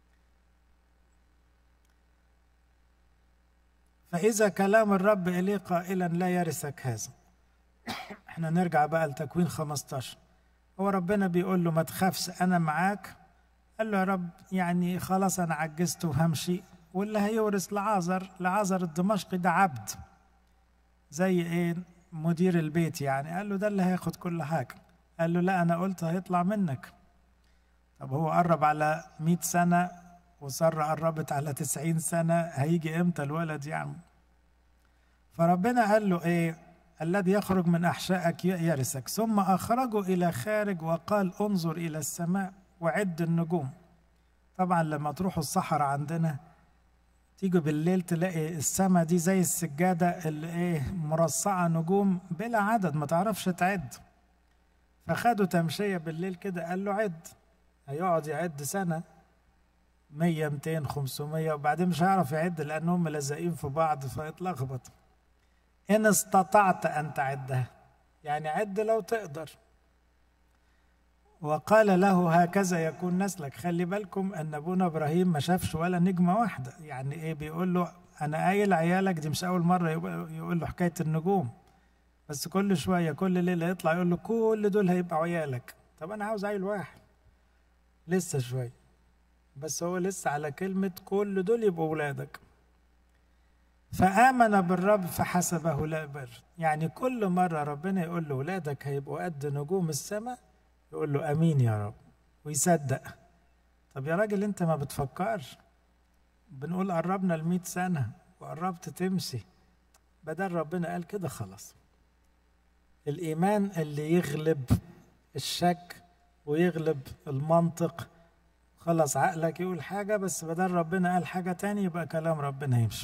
فإذا كلام الرب إليه قائلا لا يرثك هذا احنا نرجع بقى لتكوين 15 هو ربنا بيقول له ما تخافش انا معاك قال له يا رب يعني خلاص انا عجزت وهمشي واللي هيورث لعازر لعازر الدمشقي ده عبد زي ايه مدير البيت يعني قال له ده اللي هياخد كل حاجه قال له لا انا قلت هيطلع منك طب هو قرب على مئة سنة وسارة قربت على تسعين سنة هيجي امتى الولد يعني فربنا قال له ايه الذي يخرج من أحشائك يرثك ثم أخرجه إلى خارج وقال انظر إلى السماء وعد النجوم طبعا لما تروحوا الصحراء عندنا تيجوا بالليل تلاقي السماء دي زي السجادة اللي ايه مرصعة نجوم بلا عدد ما تعرفش تعد فخدوا تمشية بالليل كده قال له عد هيقعد يعد سنة مية ميتين خمسمية وبعدين مش هيعرف يعد لأنهم ملزقين في بعض فيتلخبط إن استطعت أن تعدها يعني عد لو تقدر وقال له هكذا يكون نسلك خلي بالكم أن أبونا إبراهيم ما شافش ولا نجمة واحدة يعني إيه بيقول له أنا قايل عيالك دي مش أول مرة يقول له حكاية النجوم بس كل شوية كل ليلة يطلع يقول له كل دول هيبقوا عيالك طب أنا عاوز عيل واحد لسه شوية بس هو لسه على كلمة كل دول يبقوا ولادك فآمن بالرب فحسبه لا بر يعني كل مرة ربنا يقول له ولادك هيبقوا قد نجوم السماء يقول له أمين يا رب ويصدق طب يا راجل أنت ما بتفكرش بنقول قربنا المئة سنة وقربت تمشي بدل ربنا قال كده خلاص الإيمان اللي يغلب الشك ويغلب المنطق خلص عقلك يقول حاجة بس بدل ربنا قال حاجة تاني يبقى كلام ربنا يمشي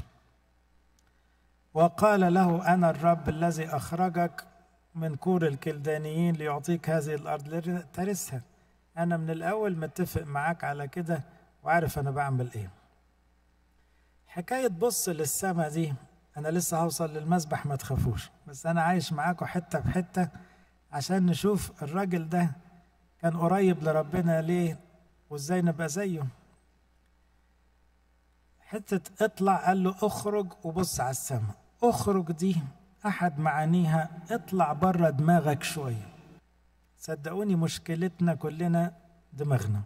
وقال له أنا الرب الذي أخرجك من كور الكلدانيين ليعطيك هذه الأرض لترثها أنا من الأول متفق معاك على كده وعارف أنا بعمل إيه حكاية بص للسما دي أنا لسه هوصل للمسبح ما تخافوش بس أنا عايش معاكم حتة بحتة عشان نشوف الراجل ده كان قريب لربنا ليه وإزاي نبقى زيه حتة اطلع قال له اخرج وبص على السماء اخرج دي أحد معانيها اطلع بره دماغك شوية صدقوني مشكلتنا كلنا دماغنا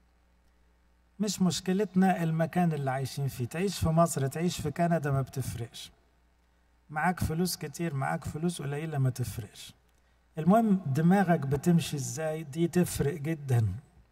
مش مشكلتنا المكان اللي عايشين فيه تعيش في مصر تعيش في كندا ما بتفرقش معاك فلوس كتير معاك فلوس قليلة ما تفرقش المهم دماغك بتمشي ازاي دي تفرق جدا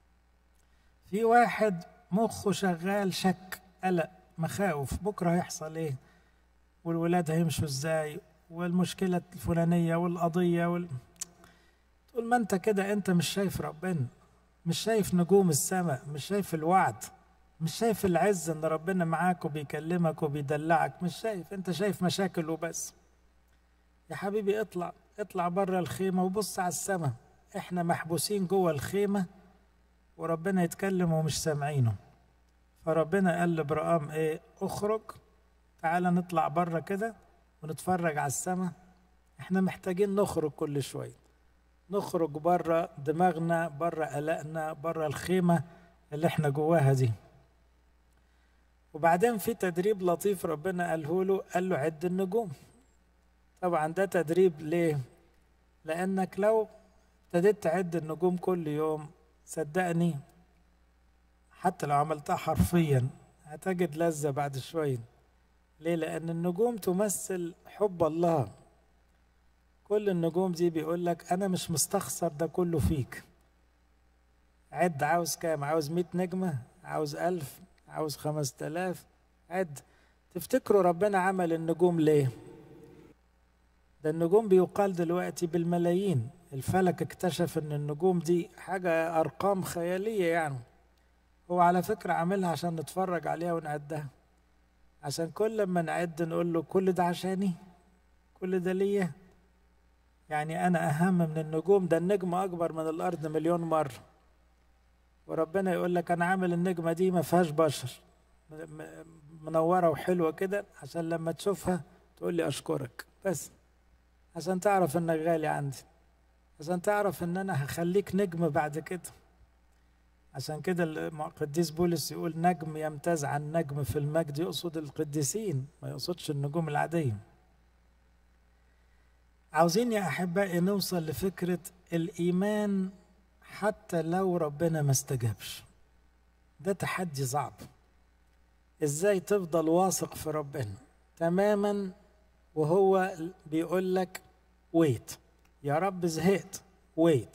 في واحد مخه شغال شك قلق مخاوف بكرة هيحصل ايه والولاد هيمشوا ازاي والمشكلة الفلانية والقضية وال... طول ما انت كده انت مش شايف ربنا مش شايف نجوم السماء مش شايف الوعد مش شايف العز ان ربنا معاك وبيكلمك وبيدلعك مش شايف انت شايف مشاكل وبس يا حبيبي اطلع اطلع بره الخيمة وبص على السماء احنا محبوسين جوه الخيمة وربنا يتكلم ومش سامعينه فربنا قال لابراهام ايه اخرج تعالى نطلع بره كده ونتفرج على السماء احنا محتاجين نخرج كل شويه نخرج بره دماغنا بره قلقنا بره الخيمه اللي احنا جواها دي وبعدين في تدريب لطيف ربنا قاله له قال له عد النجوم طبعا ده تدريب ليه لانك لو ابتديت تعد النجوم كل يوم صدقني حتى لو عملتها حرفيا هتجد لذة بعد شوية ليه لأن النجوم تمثل حب الله كل النجوم دي بيقول لك أنا مش مستخسر ده كله فيك عد عاوز كام عاوز مئة نجمة عاوز ألف عاوز خمس تلاف عد تفتكروا ربنا عمل النجوم ليه ده النجوم بيقال دلوقتي بالملايين الفلك اكتشف ان النجوم دي حاجة ارقام خيالية يعني هو على فكرة عاملها عشان نتفرج عليها ونعدها عشان كل ما نعد نقول له كل ده عشاني كل ده ليا يعني انا اهم من النجوم ده النجم اكبر من الارض مليون مرة وربنا يقول لك انا عامل النجمة دي ما فيهاش بشر منورة وحلوة كده عشان لما تشوفها تقول لي اشكرك بس عشان تعرف انك غالي عندي عشان تعرف ان انا هخليك نجم بعد كده عشان كده القديس بولس يقول نجم يمتاز عن نجم في المجد يقصد القديسين ما يقصدش النجوم العادية عاوزين يا أحبائي نوصل لفكرة الإيمان حتى لو ربنا ما استجابش ده تحدي صعب ازاي تفضل واثق في ربنا تماما وهو بيقول لك ويت يا رب زهقت ويت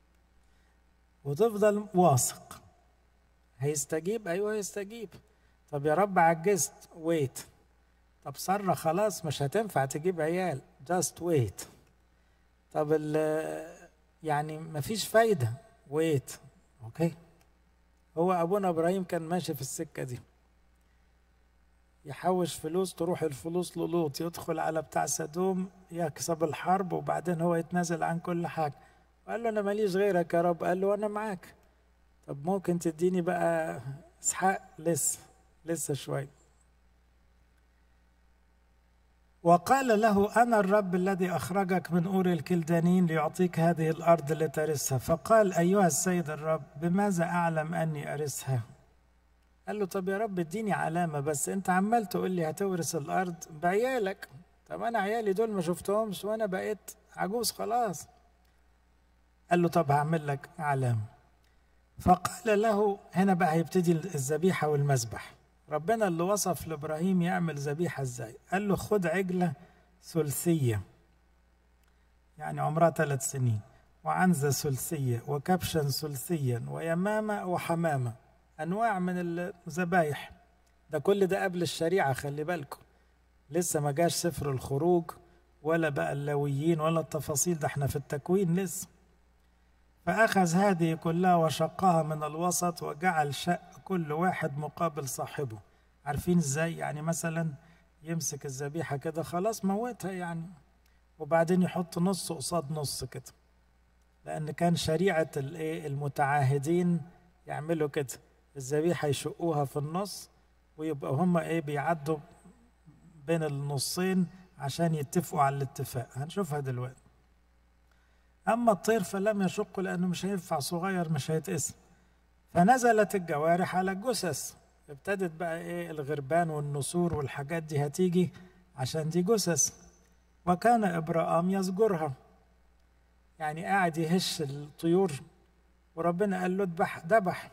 وتفضل واثق هيستجيب ايوه هيستجيب طب يا رب عجزت ويت طب صرخ خلاص مش هتنفع تجيب عيال جاست ويت طب يعني مفيش فايدة ويت اوكي هو ابونا ابراهيم كان ماشي في السكة دي يحوش فلوس تروح الفلوس للوط يدخل على بتاع سدوم يكسب الحرب وبعدين هو يتنازل عن كل حاجة قال له انا ماليش غيرك يا رب قال له انا معاك طب ممكن تديني بقى اسحاق لسه لسه شويه وقال له انا الرب الذي اخرجك من اور الكلدانين ليعطيك هذه الارض لترثها فقال ايها السيد الرب بماذا اعلم اني ارثها قال له طب يا رب اديني علامه بس انت عمال تقول لي هتورث الارض بعيالك طب انا عيالي دول ما شفتهمش وانا بقيت عجوز خلاص قال له طب هعمل لك علامة فقال له هنا بقى هيبتدي الذبيحة والمذبح ربنا اللي وصف لإبراهيم يعمل ذبيحة ازاي قال له خد عجلة ثلثية يعني عمرها ثلاث سنين وعنزة ثلثية وكبشا ثلثيا ويمامة وحمامة أنواع من الذبايح ده كل ده قبل الشريعة خلي بالكم لسه ما جاش سفر الخروج ولا بقى اللويين ولا التفاصيل ده احنا في التكوين لسه فأخذ هذه كلها وشقها من الوسط وجعل شق كل واحد مقابل صاحبه عارفين ازاي يعني مثلا يمسك الذبيحة كده خلاص موتها يعني وبعدين يحط نص قصاد نص كده لأن كان شريعة الإيه المتعاهدين يعملوا كده الذبيحة يشقوها في النص ويبقى هما إيه بيعدوا بين النصين عشان يتفقوا على الاتفاق هنشوفها دلوقتي أما الطير فلم يشق لأنه مش هينفع صغير مش هيتقسم فنزلت الجوارح على الجثث ابتدت بقى ايه الغربان والنسور والحاجات دي هتيجي عشان دي جثث وكان ابراهام يزجرها يعني قاعد يهش الطيور وربنا قال له اذبح ذبح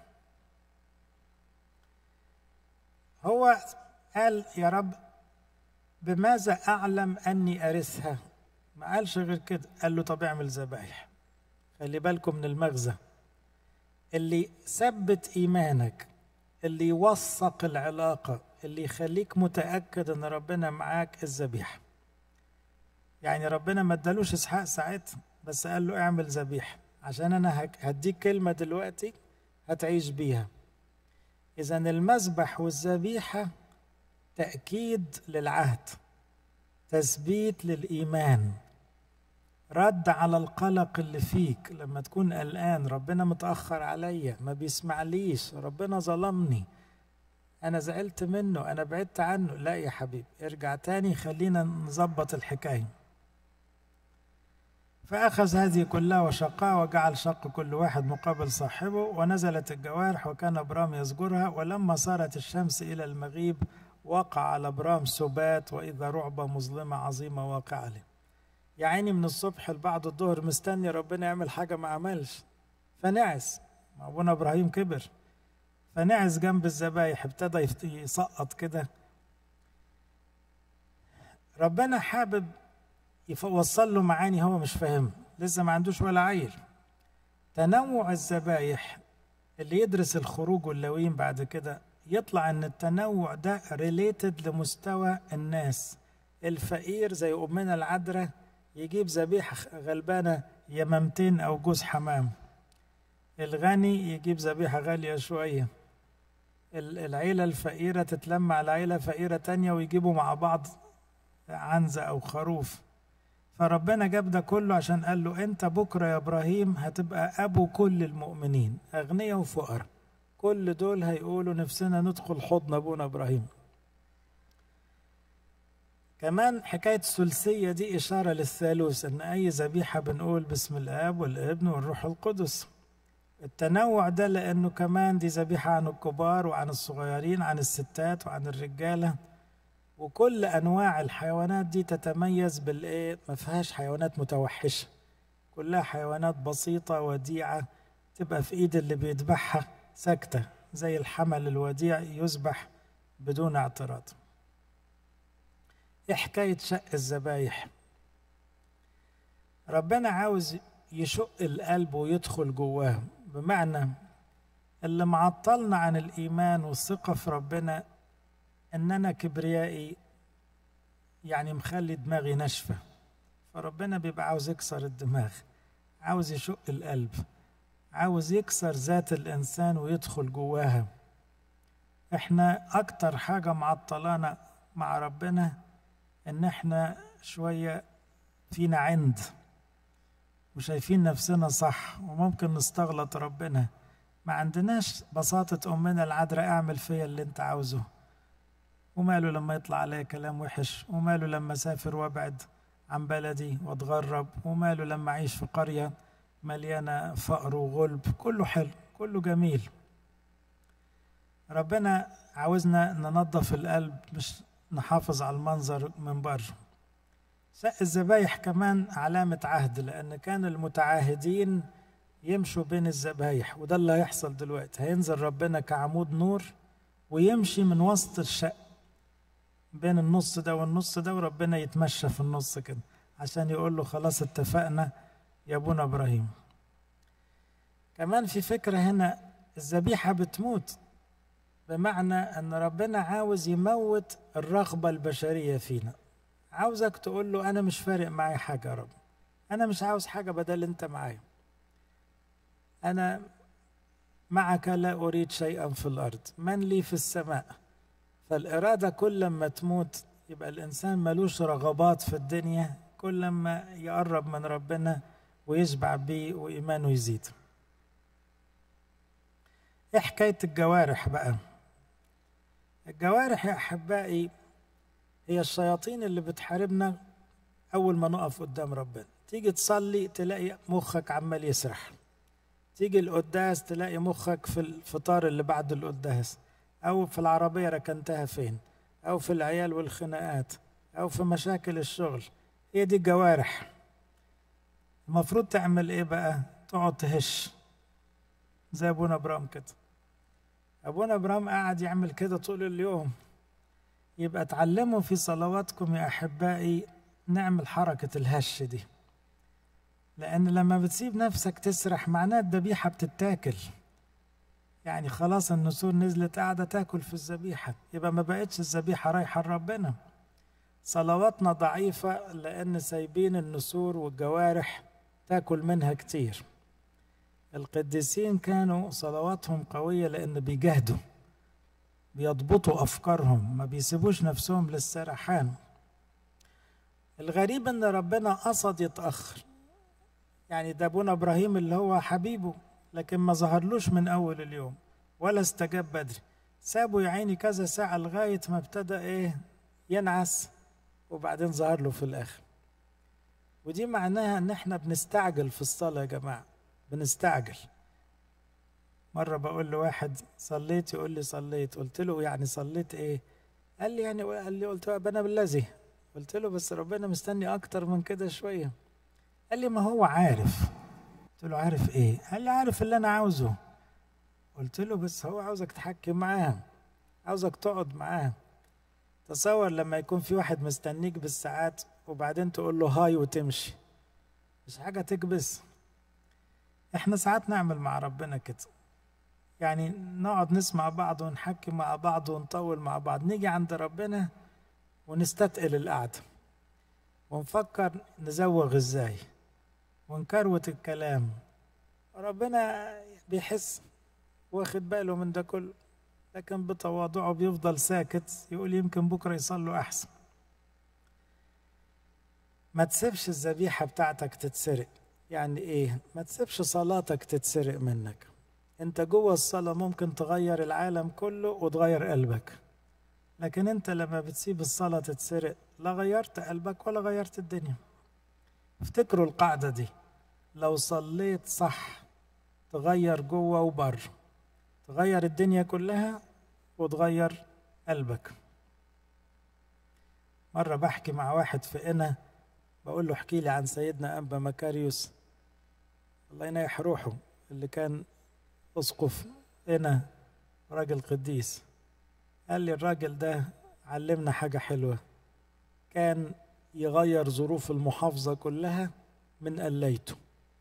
هو قال يا رب بماذا اعلم اني ارثها ما قالش غير كده قال له طب اعمل ذبايح خلي بالكم من المغزى اللي ثبت ايمانك اللي يوثق العلاقة اللي يخليك متأكد ان ربنا معاك الذبيحة يعني ربنا ما ادالوش اسحاق ساعتها بس قال له اعمل ذبيحة عشان انا هك- هديك كلمة دلوقتي هتعيش بيها اذا المذبح والذبيحة تأكيد للعهد تثبيت للإيمان رد على القلق اللي فيك لما تكون قلقان ربنا متأخر عليا ما بيسمعليش ربنا ظلمني أنا زعلت منه أنا بعدت عنه لا يا حبيبي ارجع تاني خلينا نظبط الحكاية فأخذ هذه كلها وشقها وجعل شق كل واحد مقابل صاحبه ونزلت الجوارح وكان أبرام يزجرها ولما صارت الشمس إلى المغيب وقع على أبرام سبات وإذا رعبة مظلمة عظيمة واقع عليه يا عيني من الصبح لبعد الظهر مستني ربنا يعمل حاجة ما عملش فنعس ما أبونا إبراهيم كبر فنعس جنب الذبايح ابتدى يفت- يسقط كده ربنا حابب يوصل له معاني هو مش فاهمها لسه ما عندوش ولا عيل تنوع الذبايح اللي يدرس الخروج واللوين بعد كده يطلع ان التنوع ده ريليتد لمستوى الناس الفقير زي امنا العذراء يجيب ذبيحه غلبانه يمامتين او جوز حمام الغني يجيب ذبيحه غاليه شويه ال- العيله الفقيره تتلم على عيله فقيره تانية ويجيبوا مع بعض عنزه او خروف فربنا جاب ده كله عشان قال له انت بكره يا ابراهيم هتبقى ابو كل المؤمنين اغنياء وفقراء كل دول هيقولوا نفسنا ندخل حضن ابونا ابراهيم كمان حكاية الثلثية دي إشارة للثالوث إن أي ذبيحة بنقول باسم الآب والابن والروح القدس التنوع ده لأنه كمان دي ذبيحة عن الكبار وعن الصغيرين عن الستات وعن الرجالة وكل أنواع الحيوانات دي تتميز بالإيه ما فيهاش حيوانات متوحشة كلها حيوانات بسيطة وديعة تبقى في إيد اللي بيذبحها ساكتة زي الحمل الوديع يذبح بدون اعتراض ايه حكاية شق الذبايح ربنا عاوز يشق القلب ويدخل جواه بمعنى اللي معطلنا عن الإيمان والثقة في ربنا إن أنا كبريائي يعني مخلي دماغي ناشفة فربنا بيبقى عاوز يكسر الدماغ عاوز يشق القلب عاوز يكسر ذات الإنسان ويدخل جواها احنا أكتر حاجة معطلانا مع ربنا إن احنا شوية فينا عند وشايفين نفسنا صح وممكن نستغلط ربنا ما عندناش بساطة أمنا العذراء اعمل فيا اللي انت عاوزه وماله لما يطلع عليا كلام وحش وماله لما أسافر وأبعد عن بلدي وأتغرب وماله لما أعيش في قرية مليانة فقر وغلب كله حلو كله جميل ربنا عاوزنا ننظف القلب مش نحافظ على المنظر من بره سق الذبايح كمان علامة عهد لأن كان المتعاهدين يمشوا بين الذبايح وده اللي هيحصل دلوقتي هينزل ربنا كعمود نور ويمشي من وسط الشق بين النص ده والنص ده وربنا يتمشى في النص كده عشان يقول له خلاص اتفقنا يا ابونا ابراهيم كمان في فكرة هنا الذبيحة بتموت بمعنى ان ربنا عاوز يموت الرغبة البشرية فينا عاوزك تقول له انا مش فارق معايا حاجة يا رب انا مش عاوز حاجة بدل انت معايا أنا معك لا أريد شيئا في الأرض من لي في السماء فالإرادة كل ما تموت يبقى الإنسان ملوش رغبات في الدنيا كل ما يقرب من ربنا ويشبع بيه وإيمانه يزيد إيه حكاية الجوارح بقى الجوارح يا أحبائي هي الشياطين اللي بتحاربنا أول ما نقف قدام ربنا تيجي تصلي تلاقي مخك عمال يسرح تيجي القداس تلاقي مخك في الفطار اللي بعد القداس أو في العربية ركنتها فين أو في العيال والخناقات أو في مشاكل الشغل هي دي الجوارح المفروض تعمل إيه بقى تقعد تهش زي أبونا إبراهيم كده أبونا إبراهيم قاعد يعمل كده طول اليوم يبقى اتعلموا في صلواتكم يا أحبائي نعمل حركة الهش دي لأن لما بتسيب نفسك تسرح معناه الذبيحة بتتاكل يعني خلاص النسور نزلت قاعدة تاكل في الذبيحة يبقى ما بقتش الذبيحة رايحة لربنا صلواتنا ضعيفة لأن سايبين النسور والجوارح تاكل منها كتير القديسين كانوا صلواتهم قوية لأن بيجاهدوا بيضبطوا أفكارهم ما بيسيبوش نفسهم للسرحان الغريب ان ربنا قصد يتاخر يعني ده ابونا ابراهيم اللي هو حبيبه لكن ما ظهرلوش من اول اليوم ولا استجاب بدري سابه يا عيني كذا ساعه لغايه ما ابتدى ايه ينعس وبعدين ظهر له في الاخر ودي معناها ان احنا بنستعجل في الصلاه يا جماعه بنستعجل مره بقول لواحد صليت يقول لي صليت قلت له يعني صليت ايه قال لي يعني قال لي قلت له انا بالذي قلت له بس ربنا مستني اكتر من كده شويه قال لي ما هو عارف قلت له عارف ايه قال لي عارف اللي انا عاوزه قلت له بس هو عاوزك تحكي معاه عاوزك تقعد معاه تصور لما يكون في واحد مستنيك بالساعات وبعدين تقول له هاي وتمشي مش حاجة تكبس احنا ساعات نعمل مع ربنا كده يعني نقعد نسمع بعض ونحكي مع بعض ونطول مع بعض نيجي عند ربنا ونستثقل القعدة ونفكر نزوغ ازاي ونكروت الكلام ربنا بيحس واخد باله من ده كله لكن بتواضعه بيفضل ساكت يقول يمكن بكره يصلوا احسن ما تسيبش الذبيحة بتاعتك تتسرق يعني ايه ما تسيبش صلاتك تتسرق منك انت جوه الصلاة ممكن تغير العالم كله وتغير قلبك لكن انت لما بتسيب الصلاة تتسرق لا غيرت قلبك ولا غيرت الدنيا افتكروا القاعدة دي لو صليت صح تغير جوه وبر تغير الدنيا كلها وتغير قلبك مرة بحكي مع واحد في قنا بقول له احكي لي عن سيدنا أنبا مكاريوس الله ينيح روحه اللي كان أسقف قنا راجل قديس قال لي الراجل ده علمنا حاجة حلوة كان يغير ظروف المحافظة كلها من قليته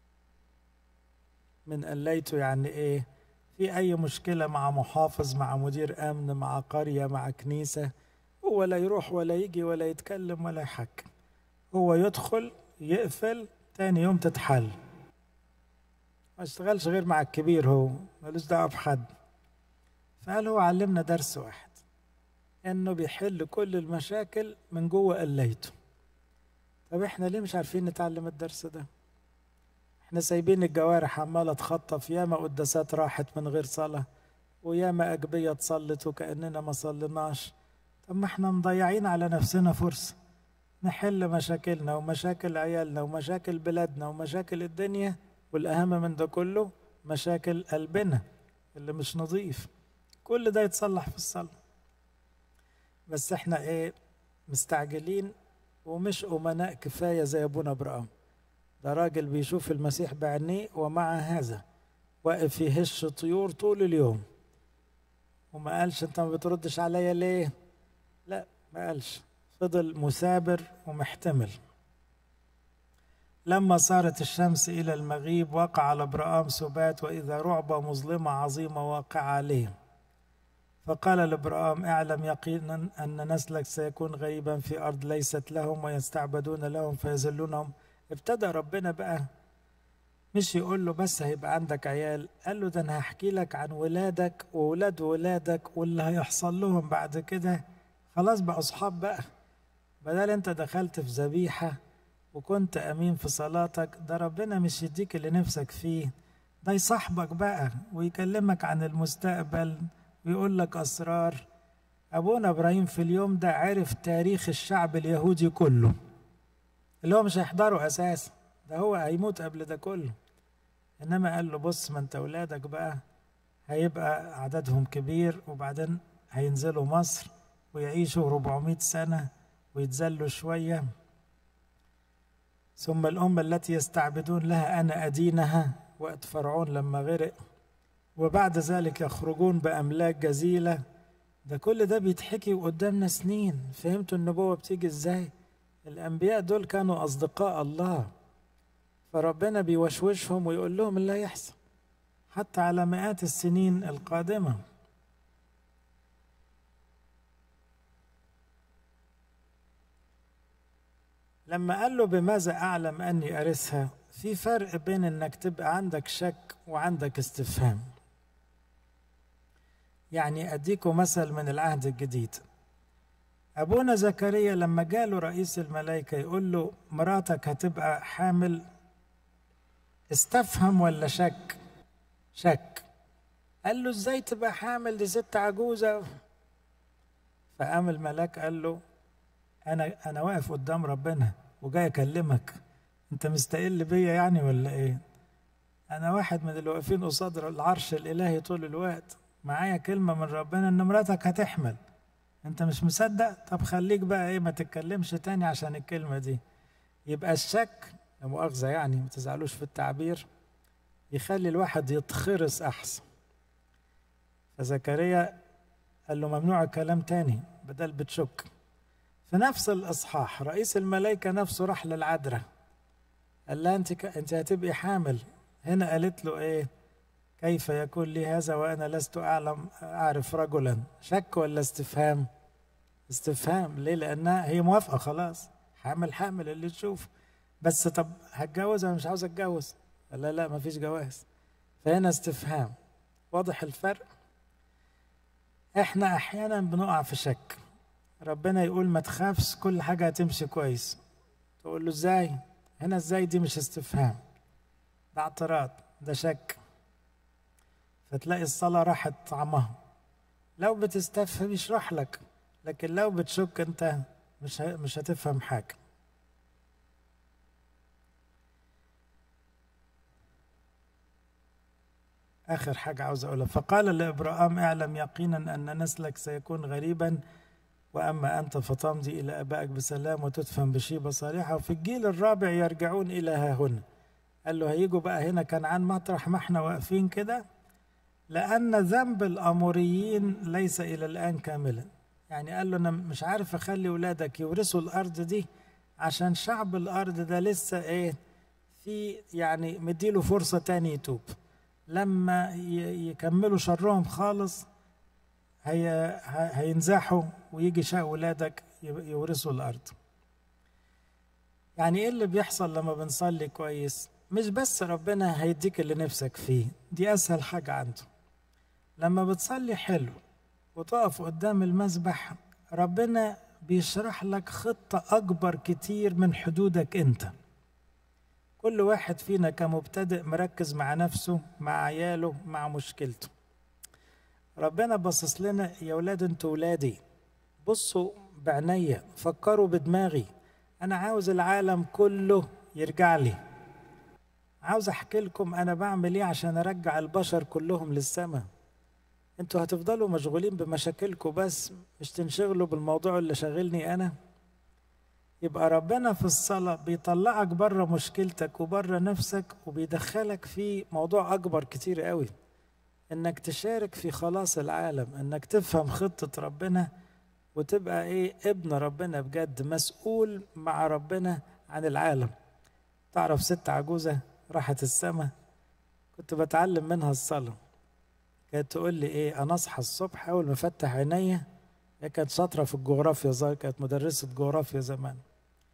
من قليته يعني ايه في اي مشكلة مع محافظ مع مدير امن مع قرية مع كنيسة هو لا يروح ولا يجي ولا يتكلم ولا يحكم هو يدخل يقفل تاني يوم تتحل ما اشتغلش غير مع الكبير هو ملوش دعوة بحد فقال هو علمنا درس واحد انه بيحل كل المشاكل من جوه قليته طب احنا ليه مش عارفين نتعلم الدرس ده احنا سايبين الجوارح عمالة تخطف ياما قداسات راحت من غير صلاة وياما أجبية تصلت وكأننا ما صليناش طب ما احنا مضيعين على نفسنا فرصة نحل مشاكلنا ومشاكل عيالنا ومشاكل بلادنا ومشاكل الدنيا والأهم من ده كله مشاكل قلبنا اللي مش نظيف كل ده يتصلح في الصلاة بس احنا ايه مستعجلين ومش أمناء كفاية زي أبونا إبراهيم ده راجل بيشوف المسيح بعينيه ومع هذا واقف يهش طيور طول اليوم وما قالش انت ما بتردش عليا ليه لا ما قالش فضل مثابر ومحتمل لما صارت الشمس إلى المغيب وقع على ابرام سبات وإذا رعبة مظلمة عظيمة واقعة عليه فقال لابرام اعلم يقينا أن نسلك سيكون غريبا في أرض ليست لهم ويستعبدون لهم فيذلونهم ابتدى ربنا بقى مش يقول له بس هيبقى عندك عيال قال له ده انا هحكي لك عن ولادك وولاد ولادك واللي هيحصل لهم بعد كده خلاص بقى اصحاب بقى بدل انت دخلت في ذبيحة وكنت امين في صلاتك ده ربنا مش يديك اللي نفسك فيه ده يصاحبك بقى ويكلمك عن المستقبل ويقول لك اسرار ابونا ابراهيم في اليوم ده عرف تاريخ الشعب اليهودي كله اللي هو مش هيحضره اساسا ده هو هيموت قبل ده كله انما قال له بص ما انت اولادك بقى هيبقى عددهم كبير وبعدين هينزلوا مصر ويعيشوا 400 سنة ويتذلوا شوية ثم الأمة التي يستعبدون لها أنا أدينها وقت فرعون لما غرق وبعد ذلك يخرجون بأملاك جزيلة ده كل ده بيتحكي قدامنا سنين فهمتوا النبوة بتيجي ازاي الأنبياء دول كانوا أصدقاء الله فربنا بيوشوشهم ويقول لهم اللي هيحصل حتى على مئات السنين القادمة لما قال له بماذا أعلم أني أرثها في فرق بين أنك تبقى عندك شك وعندك استفهام يعني أديكم مثل من العهد الجديد أبونا زكريا لما جاله رئيس الملائكة يقول له مراتك هتبقى حامل استفهم ولا شك شك قال له ازاي تبقى حامل دي ست عجوزة فقام الملاك قال له انا انا واقف قدام ربنا وجاي اكلمك انت مستقل بيا يعني ولا ايه انا واحد من اللي واقفين قصاد العرش الالهي طول الوقت معايا كلمة من ربنا ان مراتك هتحمل انت مش مصدق طب خليك بقى ايه ما تتكلمش تاني عشان الكلمة دي يبقى الشك لا مؤاخذة يعني ما تزعلوش في التعبير يخلي الواحد يتخرس أحسن فزكريا قال له ممنوع الكلام تاني بدل بتشك في نفس الإصحاح رئيس الملائكة نفسه راح للعذراء قال لها أنت ك... أنت هتبقي حامل هنا قالت له إيه كيف يكون لي هذا وأنا لست أعلم أعرف رجلا شك ولا استفهام استفهام ليه لأنها هي موافقة خلاص حامل حامل اللي تشوفه بس طب هتجوز انا مش عاوز اتجوز لا لا مفيش جواز فهنا استفهام واضح الفرق احنا احيانا بنقع في شك ربنا يقول ما تخافش كل حاجه هتمشي كويس تقول له ازاي هنا ازاي دي مش استفهام ده اعتراض ده شك فتلاقي الصلاه راحت طعمها لو بتستفهم يشرح لك لكن لو بتشك انت مش مش هتفهم حاجه آخر حاجة عاوز أقولها فقال لإبراهام اعلم يقينا أن نسلك سيكون غريبا وأما أنت فتمضي إلى أبائك بسلام وتدفن بشيبة صالحة وفي الجيل الرابع يرجعون إلى ها هنا قال له هيجوا بقى هنا كنعان مطرح ما احنا واقفين كده لأن ذنب الأموريين ليس إلى الآن كاملا يعني قال له أنا مش عارف أخلي ولادك يورثوا الأرض دي عشان شعب الأرض ده لسه إيه في يعني مديله فرصة تاني يتوب لما يكملوا شرهم خالص هي هينزاحوا ويجي شاء ولادك يورثوا الارض يعني ايه اللي بيحصل لما بنصلي كويس مش بس ربنا هيديك اللي نفسك فيه دي اسهل حاجه عنده لما بتصلي حلو وتقف قدام المسبح ربنا بيشرح لك خطه اكبر كتير من حدودك انت كل واحد فينا كمبتدئ مركز مع نفسه مع عياله مع مشكلته ربنا باصص لنا يا ولاد انتوا ولادي بصوا بعينيا فكروا بدماغي انا عاوز العالم كله يرجع لي عاوز احكي لكم انا بعمل ايه عشان ارجع البشر كلهم للسماء انتوا هتفضلوا مشغولين بمشاكلكم بس مش تنشغلوا بالموضوع اللي شاغلني انا يبقى ربنا في الصلاة بيطلعك بره مشكلتك وبره نفسك وبيدخلك في موضوع أكبر كتير قوي إنك تشارك في خلاص العالم إنك تفهم خطة ربنا وتبقى إيه ابن ربنا بجد مسؤول مع ربنا عن العالم تعرف ست عجوزة راحت السماء كنت بتعلم منها الصلاة كانت تقول لي إيه أنا أصحى الصبح أول ما أفتح عينيا هي كانت شاطرة في الجغرافيا ظاهر كانت مدرسة جغرافيا زمان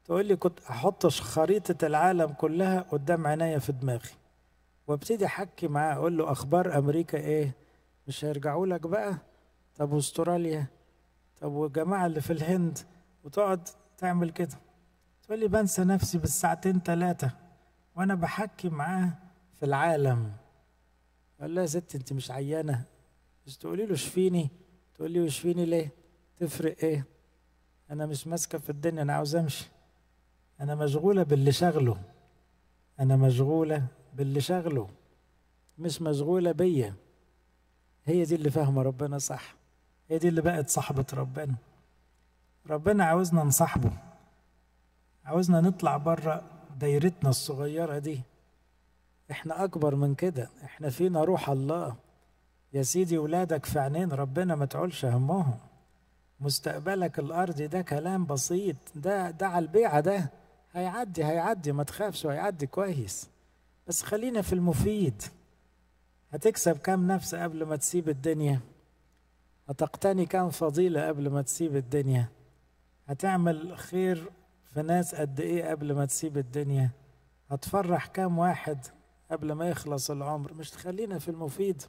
تقول لي كنت احط خريطه العالم كلها قدام عينيا في دماغي وابتدي احكي معاه اقول له اخبار امريكا ايه مش هيرجعوا لك بقى طب واستراليا طب والجماعه اللي في الهند وتقعد تعمل كده تقول لي بنسى نفسي بالساعتين ثلاثه وانا بحكي معاه في العالم قال لها يا ست انت مش عيانه مش تقولي له اشفيني تقول لي واشفيني ليه تفرق ايه انا مش ماسكه في الدنيا انا عاوز امشي انا مشغوله باللي شغله انا مشغوله باللي شغله مش مشغوله بيا هي دي اللي فاهمه ربنا صح هي دي اللي بقت صاحبه ربنا ربنا عاوزنا نصاحبه عاوزنا نطلع بره دايرتنا الصغيره دي احنا اكبر من كده احنا فينا روح الله يا سيدي ولادك في عينين ربنا ما تعولش همهم مستقبلك الارضي ده كلام بسيط ده ده على البيعه ده هيعدي هيعدي ما تخافش هيعدي كويس بس خلينا في المفيد هتكسب كام نفس قبل ما تسيب الدنيا هتقتني كام فضيلة قبل ما تسيب الدنيا هتعمل خير في ناس قد ايه قبل ما تسيب الدنيا هتفرح كام واحد قبل ما يخلص العمر مش تخلينا في المفيد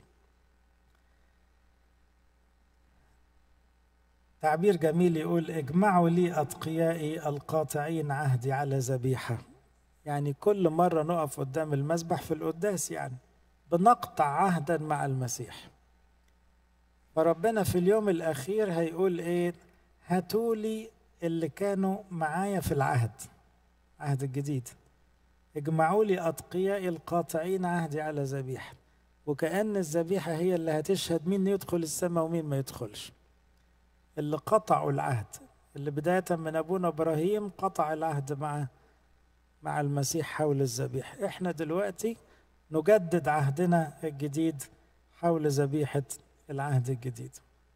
تعبير جميل يقول اجمعوا لي أتقيائي القاطعين عهدي على ذبيحة يعني كل مرة نقف قدام المذبح في القداس يعني بنقطع عهدا مع المسيح فربنا في اليوم الأخير هيقول إيه هاتولي اللي كانوا معايا في العهد عهد الجديد اجمعوا لي أتقيائي القاطعين عهدي على ذبيحة وكأن الذبيحة هي اللي هتشهد مين يدخل السماء ومين ما يدخلش اللي قطعوا العهد اللي بداية من أبونا إبراهيم قطع العهد مع مع المسيح حول الذبيح احنا دلوقتي نجدد عهدنا الجديد حول ذبيحة العهد الجديد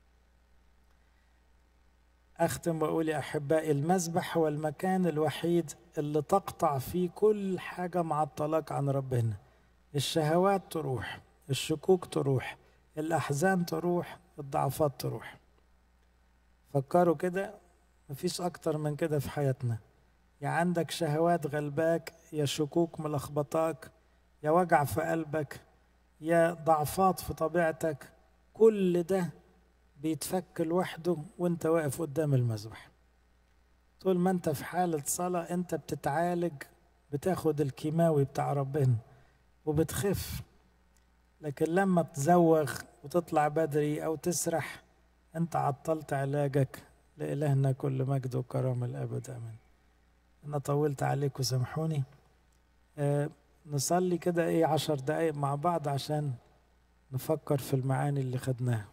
أختم وأقول يا أحبائي المذبح هو المكان الوحيد اللي تقطع فيه كل حاجة معطلاك عن ربنا الشهوات تروح الشكوك تروح الأحزان تروح الضعفات تروح فكروا كده مفيش أكتر من كده في حياتنا يا عندك شهوات غلباك يا شكوك ملخبطاك يا وجع في قلبك يا ضعفات في طبيعتك كل ده بيتفك لوحده وانت واقف قدام المذبح طول ما انت في حالة صلاة انت بتتعالج بتاخد الكيماوي بتاع ربنا وبتخف لكن لما تزوغ وتطلع بدري او تسرح انت عطلت علاجك لإلهنا كل مجد وكرامة الأبد آمين أنا طولت عليكم سامحوني آه نصلي كده إيه عشر دقايق مع بعض عشان نفكر في المعاني اللي خدناها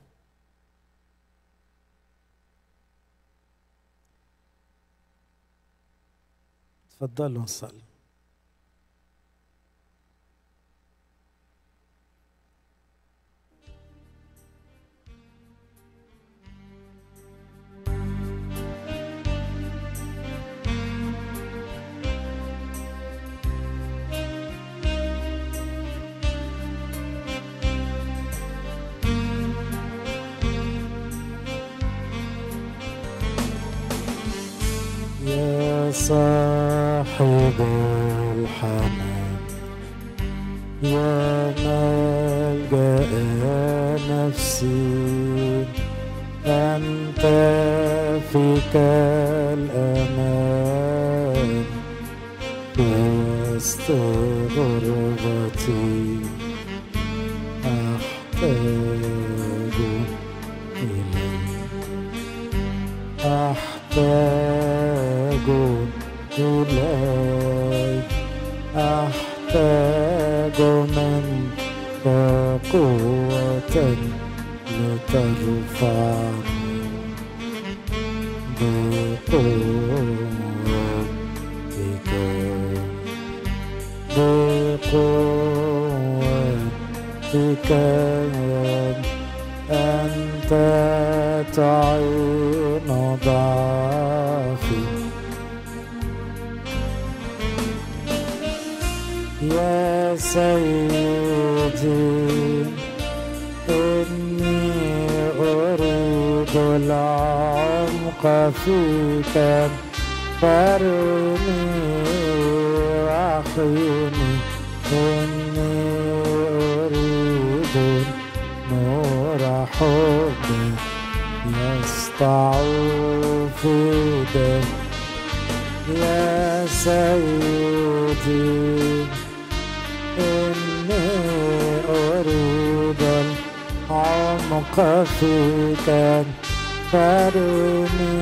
تفضلوا نصلي يا صاحب الحنان يا ملجأ نفسي أنت فيك الأمان في وسط غربتي أحتاج إليك أحتاج إليك أحتاج منك قوة لترفعني بقوتك بقوتك أنت تعين ضعفي يا سيدي إني أريد العمق فيك فارني وأحيني إني أريد نور حبك يسطع في دم يا سيدي إني أريد العمق فيك فارني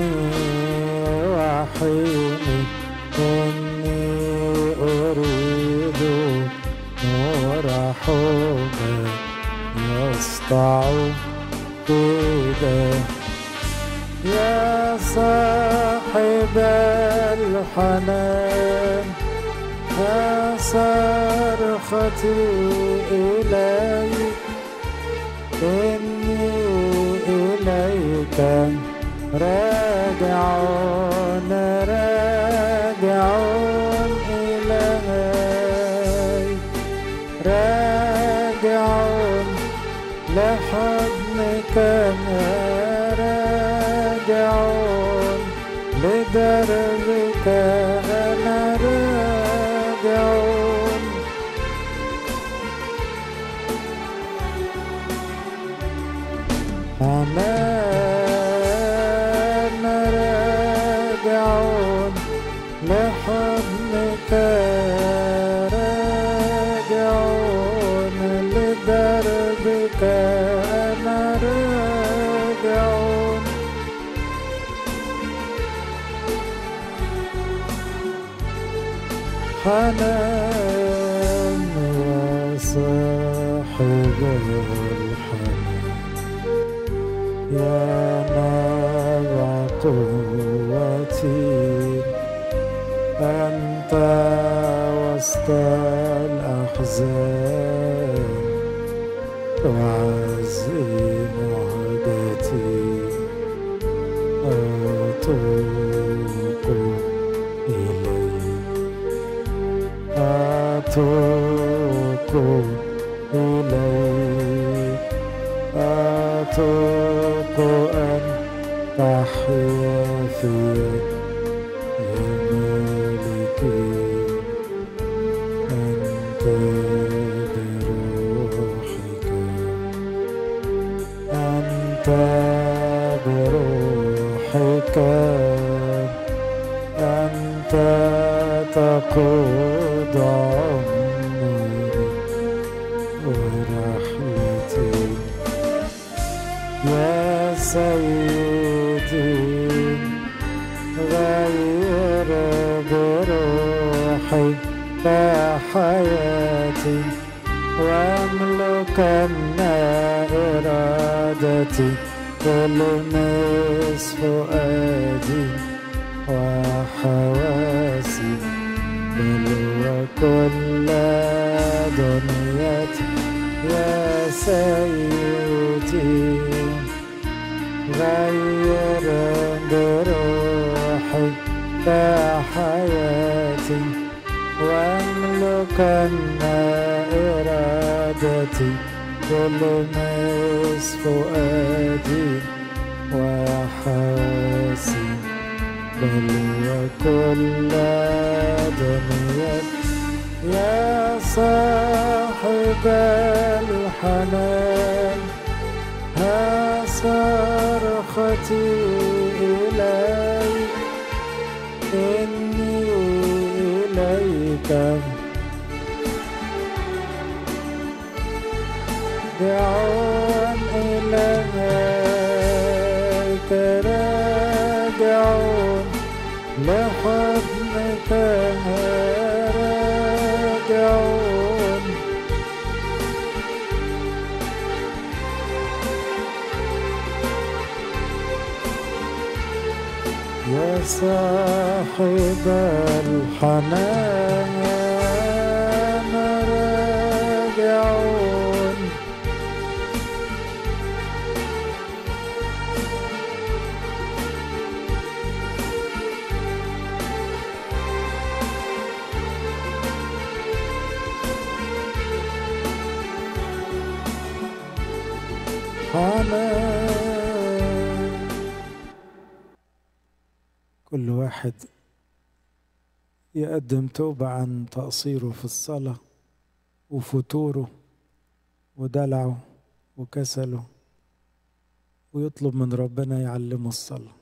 وحيني إني أريد نور حبك يسطع في دم يا صاحب الحنان يا صرختي إليك إني إليك راجع راجع إليك راجع لحضنك راجع لدربك أنا راجع أنا راجع لحضنك راجع لدربك أنا راجع حنان وصاحب الحنان يا نبع قوتي أنت وسط الأحزان وعزي معدتي أتوق إليك أتوق إليك أتوق أن تحيا فيا يا مالكي أنت بروحك أنت بروحك أنت تقود عمري ورحلتي يا سيدي غير بروحي حياتي واملكن إرادتي ولمس فؤادي وحواسي بل وكل دنيتي يا سيدي غير بروحي حياتي واملكن إرادتي ولمس فؤادي وحواسي بل وكل دنيتي يا صاحب الحنان ها صرختي إليك إني إليك راجعون إليك راجعون لحضنك راجعون يا صاحب الحنان راجعون حنان كل واحد يقدم توبة عن تقصيره في الصلاة وفتوره ودلعه وكسله ويطلب من ربنا يعلمه الصلاة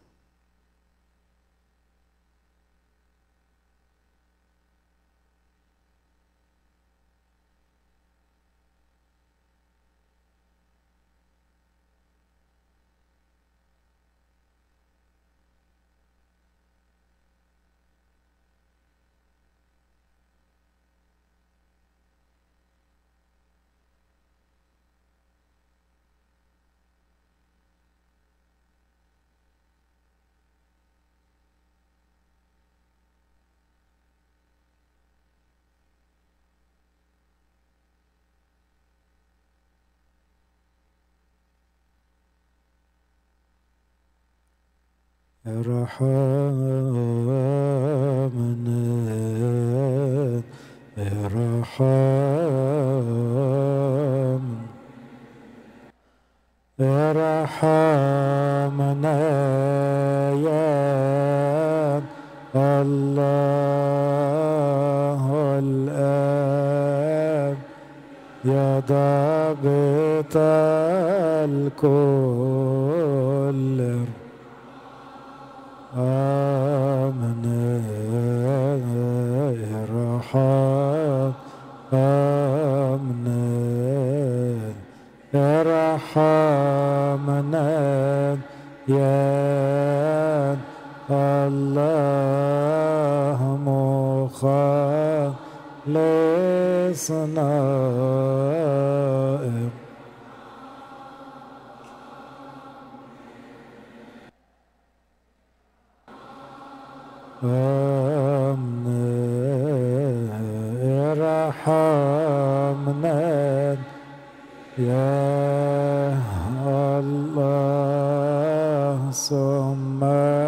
ارحمنا ارحم ارحمنا يا الله الآن يا ضابط الكل آمنا ارحم آمنا ارحمنا يا الله مخلصنا آمنا ارحمنا يا الله ثم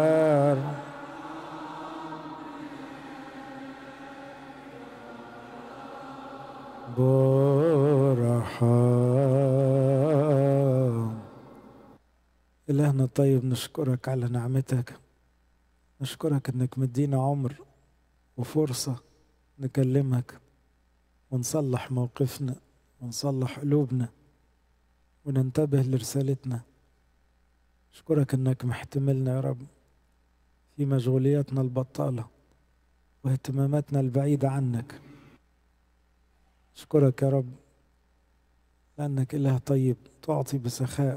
برحام إلهنا الطيب نشكرك على نعمتك نشكرك انك مدينا عمر وفرصة نكلمك ونصلح موقفنا ونصلح قلوبنا وننتبه لرسالتنا اشكرك انك محتملنا يا رب في مشغولياتنا البطالة واهتماماتنا البعيدة عنك اشكرك يا رب لانك اله طيب تعطي بسخاء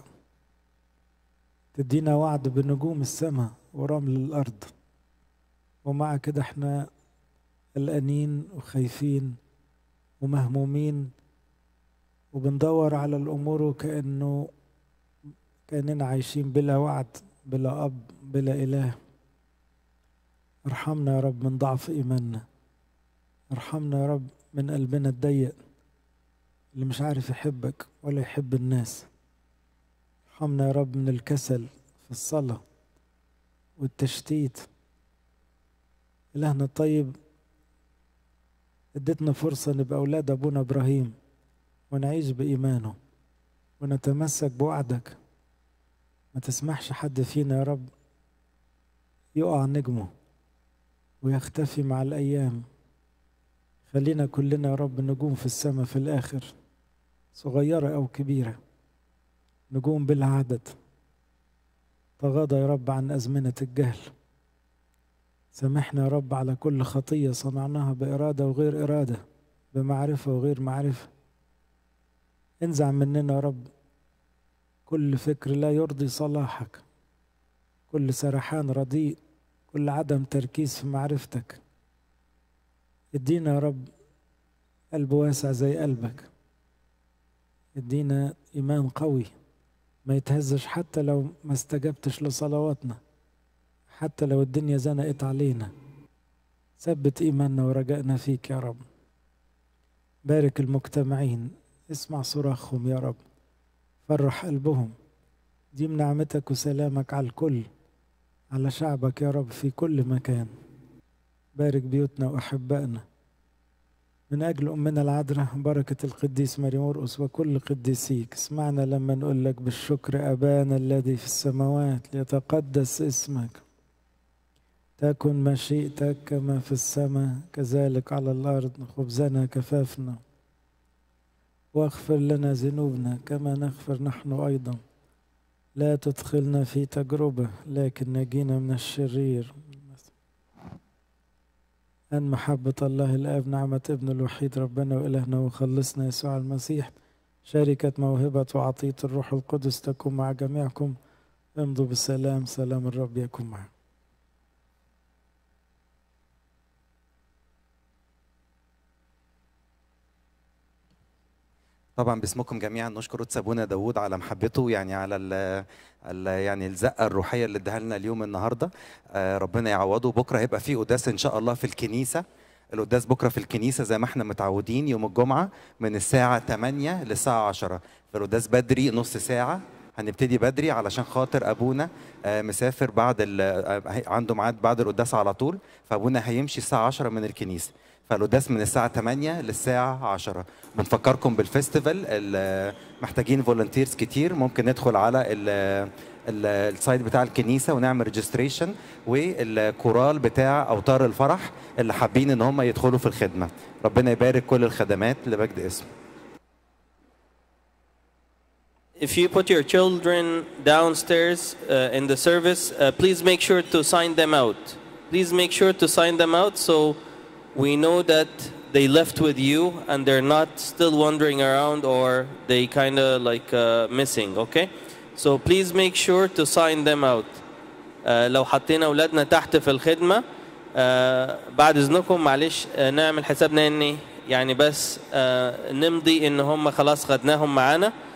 تدينا وعد بنجوم السماء ورمل الأرض ومع كده احنا قلقانين وخايفين ومهمومين وبندور على الأمور وكأنه كأننا عايشين بلا وعد بلا أب بلا إله ارحمنا يا رب من ضعف إيماننا ارحمنا يا رب من قلبنا الضيق اللي مش عارف يحبك ولا يحب الناس ارحمنا يا رب من الكسل في الصلاه والتشتيت إلهنا الطيب اديتنا فرصة نبقى أولاد أبونا إبراهيم ونعيش بإيمانه ونتمسك بوعدك ما تسمحش حد فينا يا رب يقع نجمه ويختفي مع الأيام خلينا كلنا يا رب نجوم في السماء في الآخر صغيرة أو كبيرة نجوم بلا عدد تغاضى يا رب عن أزمنة الجهل سامحنا يا رب على كل خطية صنعناها بإرادة وغير إرادة بمعرفة وغير معرفة انزع مننا يا رب كل فكر لا يرضي صلاحك كل سرحان رديء كل عدم تركيز في معرفتك ادينا يا رب قلب واسع زي قلبك ادينا إيمان قوي ما يتهزش حتى لو ما استجبتش لصلواتنا حتى لو الدنيا زنقت علينا ثبت إيماننا ورجائنا فيك يا رب بارك المجتمعين اسمع صراخهم يا رب فرح قلبهم ديم نعمتك وسلامك على الكل على شعبك يا رب في كل مكان بارك بيوتنا وأحبائنا من أجل أمنا العذراء بركة القديس ماري مرقس وكل قديسيك اسمعنا لما نقول لك بالشكر أبانا الذي في السماوات ليتقدس اسمك تكن مشيئتك كما في السماء كذلك على الأرض خبزنا كفافنا واغفر لنا ذنوبنا كما نغفر نحن أيضا لا تدخلنا في تجربة لكن نجينا من الشرير أن محبة الله الآب نعمة ابن الوحيد ربنا وإلهنا وخلصنا يسوع المسيح شركة موهبة وعطية الروح القدس تكون مع جميعكم امضوا بالسلام سلام الرب يكون معكم طبعا باسمكم جميعا نشكر قدس ابونا داوود على محبته يعني على ال ال يعني الزقه الروحيه اللي اداها لنا اليوم النهارده آه، ربنا يعوضه بكره هيبقى في قداس ان شاء الله في الكنيسه القداس بكره في الكنيسه زي ما احنا متعودين يوم الجمعه من الساعه 8 للساعه 10 فالقداس بدري نص ساعه هنبتدي بدري علشان خاطر ابونا آه، مسافر بعد ال- آه، عنده ميعاد بعد القداس على طول فابونا هيمشي الساعه 10 من الكنيسه فالقداس من الساعة 8 للساعة 10 بنفكركم بالفيستيفال ال- محتاجين فولنتيرز كتير ممكن ندخل على ال ال- السايت بتاع الكنيسة ونعمل ريجستريشن والكورال بتاع أوتار الفرح اللي حابين إن هم يدخلوا في الخدمة ربنا يبارك كل الخدمات لمجد اسمه If you put your children downstairs uh, in the service, uh, please make sure to sign them out. Please make sure to sign them out so we know that they left with you and they're not still wandering around or they kind of like uh, missing, okay? So please make sure to sign them out. Uh, لو حطينا اولادنا تحت في الخدمه آه بعد اذنكم معلش آه نعمل حسابنا ان يعني بس آه نمضي ان هم خلاص خدناهم معانا